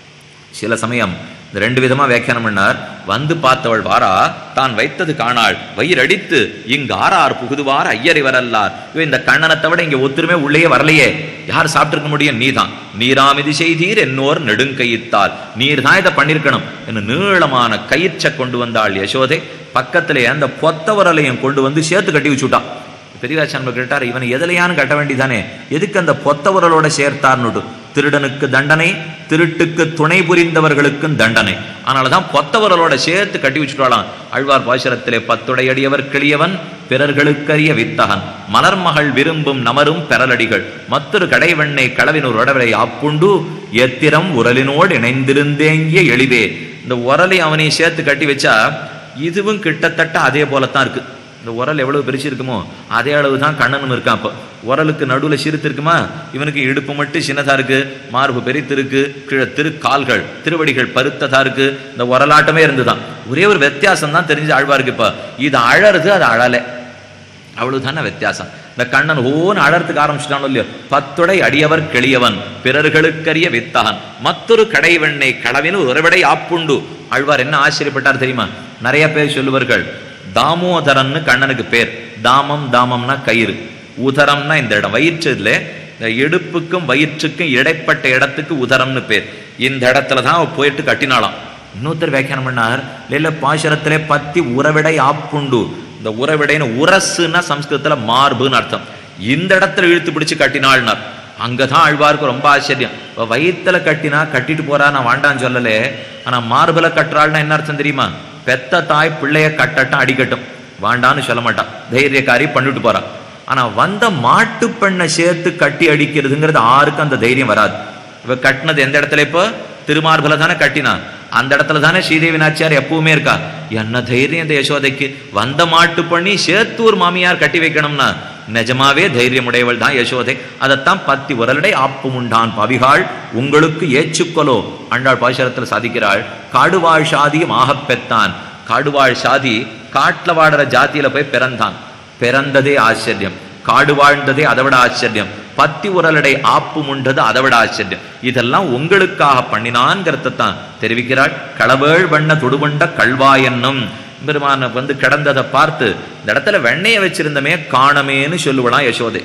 சில சமயம் இந்த ரெண்டு விதமா வியாக்கியானம் பண்ணார் வந்து பார்த்தவள் வாரா தான் வைத்தது காணாள் வயிறடித்து இங்கு ஆறார் புகுதுவார் ஐயரை வரல்லார் இவன் இந்த கண்ணனத்தை விட இங்க ஒத்துருமே உள்ளேயே வரலையே யார் சாப்பிட்டிருக்க முடியும் நீதான் நீராமிதி செய்தீர் என்னோர் நெடுங்கயித்தால் நீர் தான் இதை பண்ணிருக்கணும் என்று நீளமான கயிற்றை கொண்டு வந்தாள் யசோதை பக்கத்திலே அந்த பொத்தவரலையும் கொண்டு வந்து சேர்த்து கட்டி வச்சுட்டான் பெரியவாச்சான் கேட்டார் இவன் எதிலையான்னு கட்ட வேண்டிதானே எதுக்கு அந்த பொத்தவரலோட சேர்த்தார்னுட்டு திருடனுக்கு தண்டனை திருட்டுக்கு துணை புரிந்தவர்களுக்கும் தண்டனை அதனாலதான் பொத்தவரலோட சேர்த்து கட்டி வச்சுட்டாலாம் அழ்வார் பாசுரத்திலே பத்துடையடியவர் கிளியவன் பிறர்களுக்கரிய வித்தகன் மலர்மகள் விரும்பும் நமரும் பெறலடிகள் மற்றொரு கடைவெண்ணை களவினூர் உடவரை ஆப்புண்டு எத்திரம் உரலினோடு இணைந்திருந்தேங்கிய எளிவே இந்த உரலை அவனையும் சேர்த்து கட்டி வச்சா இதுவும் கிட்டத்தட்ட அதே போலத்தான் இருக்கு இந்த உரல் எவ்வளவு பெருசு இருக்குமோ அதே அளவு தான் கண்ணனும் இருக்கான் அப்போ உரலுக்கு நடுவில் சிறுத்து இருக்குமா இவனுக்கு இடுப்பு மட்டும் சின்னதா இருக்கு மார்பு பெரித்து இருக்கு கீழே திருக்கால்கள் திருவடிகள் பருத்ததா இருக்கு இந்த உரலாட்டமே இருந்துதான் ஒரே ஒரு வித்தியாசம் தான் தெரிஞ்சு ஆழ்வாருக்கு இப்போ இது அழறது அது அழலை அவ்வளவுதானே வித்தியாசம் இந்த கண்ணன் ஓன்னு அழறதுக்கு ஆரம்பிச்சிட்டானோ இல்லையோ பத்துடை அடியவர் கிளியவன் பிறர்களுக்கரிய வித்தகன் மற்றொரு கடைவெண்ணை களவின் உறவிடை ஆப்புண்டு ஆழ்வார் என்ன ஆச்சரியப்பட்டார் தெரியுமா நிறைய பேர் சொல்லுவார்கள் தாமோதரன்னு கண்ணனுக்கு பேர் தாமம் தாமம்னா கயிறு உதரம்னா இந்த இடம் வயிற்றுல இந்த இடுப்புக்கும் வயிற்றுக்கும் இடைப்பட்ட இடத்துக்கு உதரம்னு பேர் இந்த இடத்துல தான் அவ போயிட்டு கட்டினாளாம் இன்னொருத்தர் வியாக்கியானம் பண்ணார் இல்ல பாசுரத்திலே பத்தி உறவிடை ஆப்புண்டு இந்த உறவிடைன்னு உரசுன்னா சம்ஸ்கிருதத்துல மார்புன்னு அர்த்தம் இந்த இடத்துல இழுத்து பிடிச்சு கட்டினாள்னார் அங்கதான் ஆழ்வாருக்கு ரொம்ப ஆச்சரியம் இப்ப வயித்துல கட்டினா கட்டிட்டு போறா நான் வாண்டான்னு சொல்லலே ஆனா மார்புல கட்டுறாள்னா என்ன அர்த்தம் தெரியுமா பெத்த தாய் பிள்ளைய கட்டட்டும் அடிக்கட்டும் வாண்டான்னு சொல்ல மாட்டான் தைரியக்காரி பண்ணிட்டு போறான் ஆனா வந்த மாட்டு பெண்ணை சேர்த்து கட்டி அடிக்கிறதுங்கிறது ஆருக்கும் அந்த தைரியம் வராது இவ கட்டினது எந்த இடத்துல இப்போ திருமார்பல தானே கட்டினா அந்த இடத்துல தானே ஸ்ரீதேவி நாச்சியார் எப்பவுமே இருக்கா என்ன தைரியம் இந்த யசோதைக்கு வந்த மாட்டு பண்ணி சேத்தூர் மாமியார் கட்டி வைக்கணும்னா நிஜமாவே தைரியமுடையவள் தான் யசோதை அதைத்தான் பத்தி உரலடை ஆப்பும் உண்டான் பவிகாள் உங்களுக்கு ஏச்சுக்கொலோ அண்டாள் பாசுரத்தில் சாதிக்கிறாள் காடுவாழ் சாதியும் ஆகப் பெத்தான் காடுவாழ் சாதி காட்டுல வாடுற ஜாதியில போய் பிறந்தான் பிறந்ததே ஆச்சரியம் காடு வாழ்ந்ததே அதை விட ஆச்சரியம் பத்தி உரலடை ஆப்பு உண்டது அதை விட ஆச்சரியம் இதெல்லாம் உங்களுக்காக பண்ணினான்கிறதான் தெரிவிக்கிறாள் களவேள் வண்ண தொடுபண்ட கல்வாயன்னும் பெருமான வந்து கிடந்ததை பார்த்து இந்த இடத்துல வெண்ணையை வச்சிருந்தமே காணமேன்னு சொல்லுவலாம் யசோதை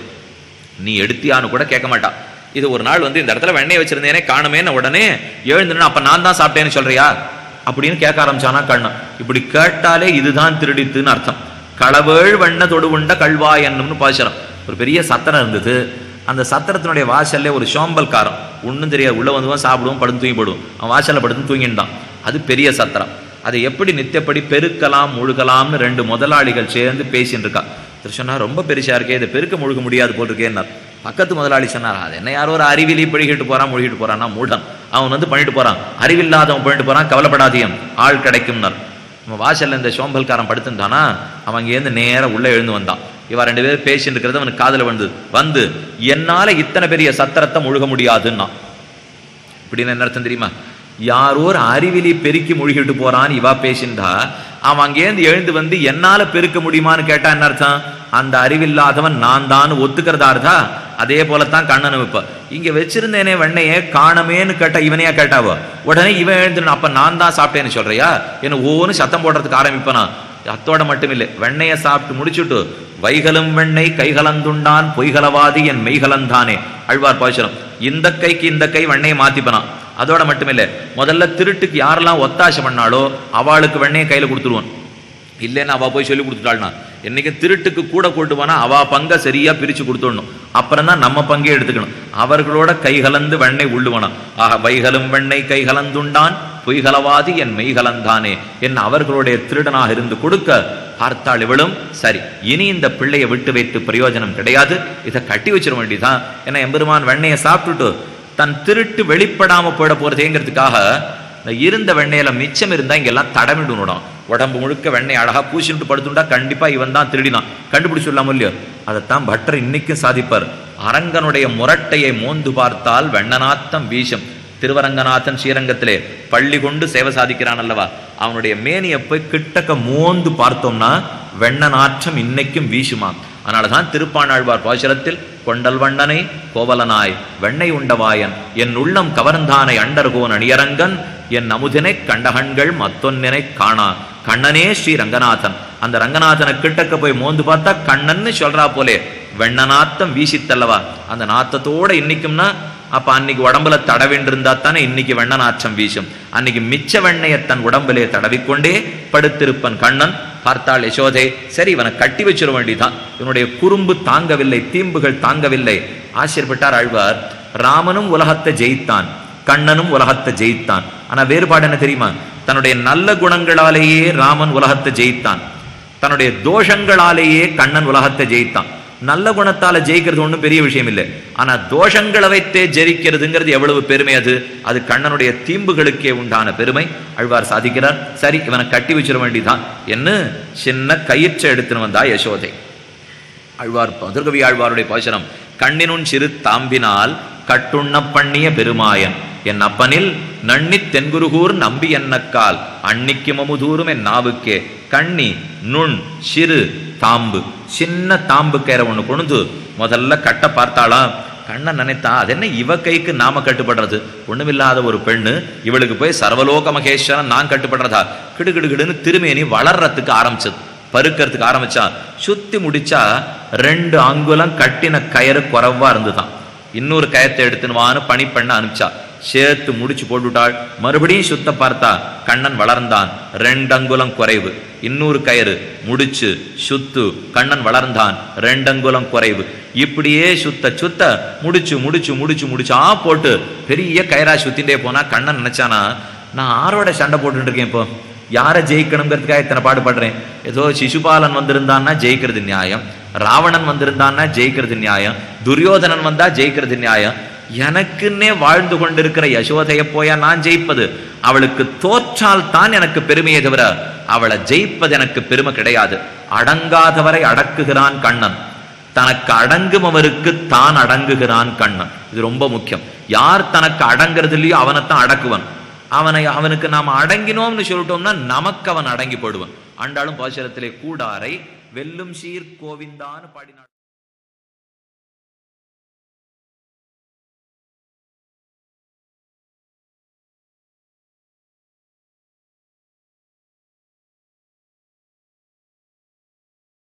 நீ எடுத்தியான்னு கூட கேட்க மாட்டா இது ஒரு நாள் வந்து இந்த இடத்துல வெண்ணெய் வச்சிருந்தேனே காணுமேன்னு உடனே எழுந்துனா அப்ப நான் தான் சாப்பிட்டேன்னு சொல்றியா அப்படின்னு கேட்க ஆரம்பிச்சானா கண்ணன் இப்படி கேட்டாலே இதுதான் திருடித்துன்னு அர்த்தம் களவேள் வண்ண தொடுவுண்ட கல்வா என்னும்னு பாசுரம் ஒரு பெரிய சத்திரம் இருந்தது அந்த சத்திரத்தினுடைய வாசல்ல ஒரு சோம்பல் காரம் ஒன்றும் தெரியாது உள்ள வந்துவான் சாப்பிடுவோம் படுத்து தூங்கி போடுவோம் அவன் வாசல்ல படுத்து தூங்கிட்டான் அது பெரிய சத்திரம் அதை எப்படி நித்தியப்படி பெருக்கலாம் முழுகலாம்னு ரெண்டு முதலாளிகள் சேர்ந்து பேசின்னு இருக்கா இவர் சொன்னா ரொம்ப பெருசா இருக்கே இதை பெருக்க முழுக முடியாது போல் இருக்கேன்னார் பக்கத்து முதலாளி சொன்னார் அது என்ன யாரோ ஒரு அறிவிலி பழிகிட்டு போறான் முழுகிட்டு போறான்னா மூடன் அவன் வந்து பண்ணிட்டு போறான் அறிவில்லாதவன் பண்ணிட்டு போறான் கவலைப்படாதியம் ஆள் கிடைக்கும்னார் நம்ம வாசல்ல இந்த சோம்பல்காரன் படுத்திருந்தானா அவன் அங்கேருந்து நேரா உள்ள எழுந்து வந்தான் இவன் ரெண்டு பேரும் பேசிட்டு இருக்கிறது அவனுக்கு காதுல வந்தது வந்து என்னால இத்தனை பெரிய சத்திரத்தை முழுக முடியாதுன்னா இப்படின்னு என்ன அர்த்தம் தெரியுமா யாரோ ஒரு அறிவிலி பெருக்கி முழுகிட்டு போறான்னு இவா பேசிண்டா அவன் அங்கேருந்து எழுந்து வந்து என்னால பெருக்க முடியுமான்னு கேட்டா என்ன அர்த்தம் அந்த அறிவில்லாதவன் நான் தான் ஒத்துக்கிறதா இருந்தா அதே போலத்தான் கண்ணன் வைப்ப இங்க வச்சிருந்தேனே வெண்ணையே காணமேன்னு கேட்டா இவனையா கேட்டாவோ உடனே இவன் எழுந்து அப்ப நான் தான் சாப்பிட்டேன்னு சொல்றியா என்ன ஒவ்வொன்னு சத்தம் போடுறதுக்கு ஆரம்பிப்பனா அத்தோட மட்டும் இல்லை வெண்ணையை சாப்பிட்டு முடிச்சுட்டு வைகலும் வெண்ணெய் கைகலந்துண்டான் பொய்கலவாதி என் மெய்கலந்தானே அழ்வார் பாசுரம் இந்த கைக்கு இந்த கை வெண்ணையை மாத்திப்பனான் அதோட மட்டுமில்ல முதல்ல திருட்டுக்கு யாரெல்லாம் ஒத்தாசை பண்ணாலோ அவளுக்கு வெண்ணையை கையில கொடுத்துருவான் இல்லைன்னா அவ போய் சொல்லி கொடுத்துட்டாள்னா என்னைக்கு திருட்டுக்கு கூட கொண்டு போனா அவ பங்கை சரியா பிரிச்சு கொடுத்துடணும் அப்புறம் தான் நம்ம பங்கே எடுத்துக்கணும் அவர்களோட கை கலந்து வெண்ணெய் உள்ளுவனம் ஆக வைகலும் வெண்ணெய் கை கலந்துண்டான் பொய்கலவாதி என் மெய்கலந்தானே என் அவர்களுடைய திருடனாக இருந்து கொடுக்க பார்த்தாள் இவளும் சரி இனி இந்த பிள்ளையை விட்டு வைத்து பிரயோஜனம் கிடையாது இதை கட்டி வச்சிட வேண்டியதான் ஏன்னா எம்பெருமான் வெண்ணெயை சாப்பிட்டுட்டு தன் திருட்டு வெளிப்படாம போயிட போறதேங்கிறதுக்காக இந்த இருந்த வெண்ணெயில மிச்சம் இருந்தா இங்கெல்லாம் தடமிடணும் உடம்பு முழுக்க வெண்ணெய் அழகா பூசிட்டு படுத்துட்டா கண்டிப்பா இவன் தான் திருடினான் கண்டுபிடிச்சு சொல்லாம இல்லையோ அதைத்தான் பட்டர் இன்னைக்கும் சாதிப்பார் அரங்கனுடைய முரட்டையை மோந்து பார்த்தால் வெண்ணநாத்தம் வீசும் திருவரங்கநாதன் ஸ்ரீரங்கத்திலே பள்ளி கொண்டு சேவை சாதிக்கிறான் அல்லவா அவனுடைய மேனியை போய் கிட்டக்க மோந்து பார்த்தோம்னா வெண்ண நாற்றம் இன்னைக்கும் வீசுமா அதனாலதான் திருப்பாணாழ்வார் பாசுரத்தில் கொண்டல் வண்ணனை கோவலனாய் வெண்ணெய் உண்டவாயன் என் உள்ளம் கவர்ந்தானை அண்டர்கோன் அணியரங்கன் என் அமுதினை கண்டகண்கள் மத்தொன்னினை காணா கண்ணனே ஸ்ரீ ரங்கநாதன் அந்த ரங்கநாதனை கிட்டக்க போய் மோந்து பார்த்தா கண்ணன்னு சொல்றா போலே வெண்ண நாத்தம் வீசித்தல்லவா அந்த நாத்தத்தோட இன்னைக்கும்னா அப்ப அன்னைக்கு உடம்புல தடவின்றிருந்தா தானே இன்னைக்கு வெண்ண நாற்றம் வீசும் அன்னைக்கு மிச்ச வெண்ணையை தன் உடம்பிலே தடவிக்கொண்டே படுத்திருப்பன் கண்ணன் பார்த்தாள் யசோதை சரி இவனை கட்டி வச்சிட வேண்டியதான் இவனுடைய குறும்பு தாங்கவில்லை தீம்புகள் தாங்கவில்லை ஆச்சரியப்பட்டார் ஆழ்வார் ராமனும் உலகத்தை ஜெயித்தான் கண்ணனும் உலகத்தை ஜெயித்தான் ஆனா வேறுபாடு என்ன தெரியுமா தன்னுடைய நல்ல குணங்களாலேயே ராமன் உலகத்தை ஜெயித்தான் தன்னுடைய தோஷங்களாலேயே கண்ணன் உலகத்தை ஜெயித்தான் நல்ல குணத்தால ஜெயிக்கிறது ஒன்றும் பெரிய விஷயம் இல்லை ஆனா தோஷங்களை வைத்தே ஜெயிக்கிறதுங்கிறது எவ்வளவு பெருமை அது அது கண்ணனுடைய தீம்புகளுக்கே உண்டான பெருமை அழ்வார் சாதிக்கிறார் சரி இவனை கட்டி வச்சிட வேண்டியதான் என்ன சின்ன கயிற்றை எடுத்துன்னு வந்தா யசோதை ஆழ்வார் பதிர்கவி ஆழ்வாருடைய பாசனம் கண்ணினுன் சிறு தாம்பினால் கட்டுண்ண பண்ணிய பெருமாயன் என் அப்பனில் நன்னித் தென்குருகூர் நம்பி என்னக்கால் அன்னிக்கு மமுதூரும் என் நாவுக்கே கண்ணி நுண் சிறு தாம்பு சின்ன தாம்பு கயிறை ஒண்ணு கொண்டு முதல்ல கட்ட பார்த்தாளாம் கண்ணன் நினைத்தா அது என்ன இவ கைக்கு நாம கட்டுப்படுறது ஒண்ணுமில்லாத ஒரு பெண்ணு இவளுக்கு போய் சர்வலோக மகேஸ்வரன் நான் கட்டுப்படுறதா கிடுகிடுகிடுன்னு திருமேனி வளர்றதுக்கு ஆரம்பிச்சது பருக்கிறதுக்கு ஆரம்பிச்சா சுத்தி முடிச்சா ரெண்டு அங்குலம் கட்டின கயிறு குறைவா இருந்துதான் இன்னொரு கயத்தை எடுத்துன்னு வான்னு பணி பண்ண அனுப்பிச்சா சேர்த்து முடிச்சு போட்டுட்டாள் மறுபடியும் சுத்த பார்த்தா கண்ணன் வளர்ந்தான் ரெண்டு அங்குலம் குறைவு இன்னொரு கயிறு முடிச்சு சுத்து கண்ணன் வளர்ந்தான் ரெண்டு அங்குலம் குறைவு இப்படியே சுத்த சுத்த முடிச்சு முடிச்சு முடிச்சு முடிச்சா போட்டு பெரிய கயிறா சுத்திட்டே போனா கண்ணன் நினைச்சானா நான் ஆரோட சண்டை போட்டுட்டு இருக்கேன் இப்போ யாரை ஜெயிக்கணுங்கிறதுக்காக இத்தனை பாடுபடுறேன் ஏதோ சிசுபாலன் வந்திருந்தான்னா ஜெயிக்கிறது நியாயம் ராவணன் வந்திருந்தான்னா ஜெயிக்கிறது நியாயம் துரியோதனன் வந்தா ஜெயிக்கிறது நியாயம் எனக்குன்னே வாழ்ந்து கொண்டிருக்கிற யசோதைய போயா நான் ஜெயிப்பது அவளுக்கு தோற்றால் தான் எனக்கு பெருமையே தவிர அவளை ஜெயிப்பது எனக்கு பெருமை கிடையாது அடங்காதவரை அடக்குகிறான் கண்ணன் தனக்கு அடங்குபவருக்கு தான் அடங்குகிறான் கண்ணன் இது ரொம்ப முக்கியம் யார் தனக்கு அடங்குறது இல்லையோ அவனைத்தான் அடக்குவன் அவனை அவனுக்கு நாம் அடங்கினோம்னு சொல்லிட்டோம்னா நமக்கு அவன் அடங்கி போடுவன் ஆண்டாளும் பாசுரத்திலே கூடாரை வெல்லும் சீர் கோவிந்தான்னு பாடினாள்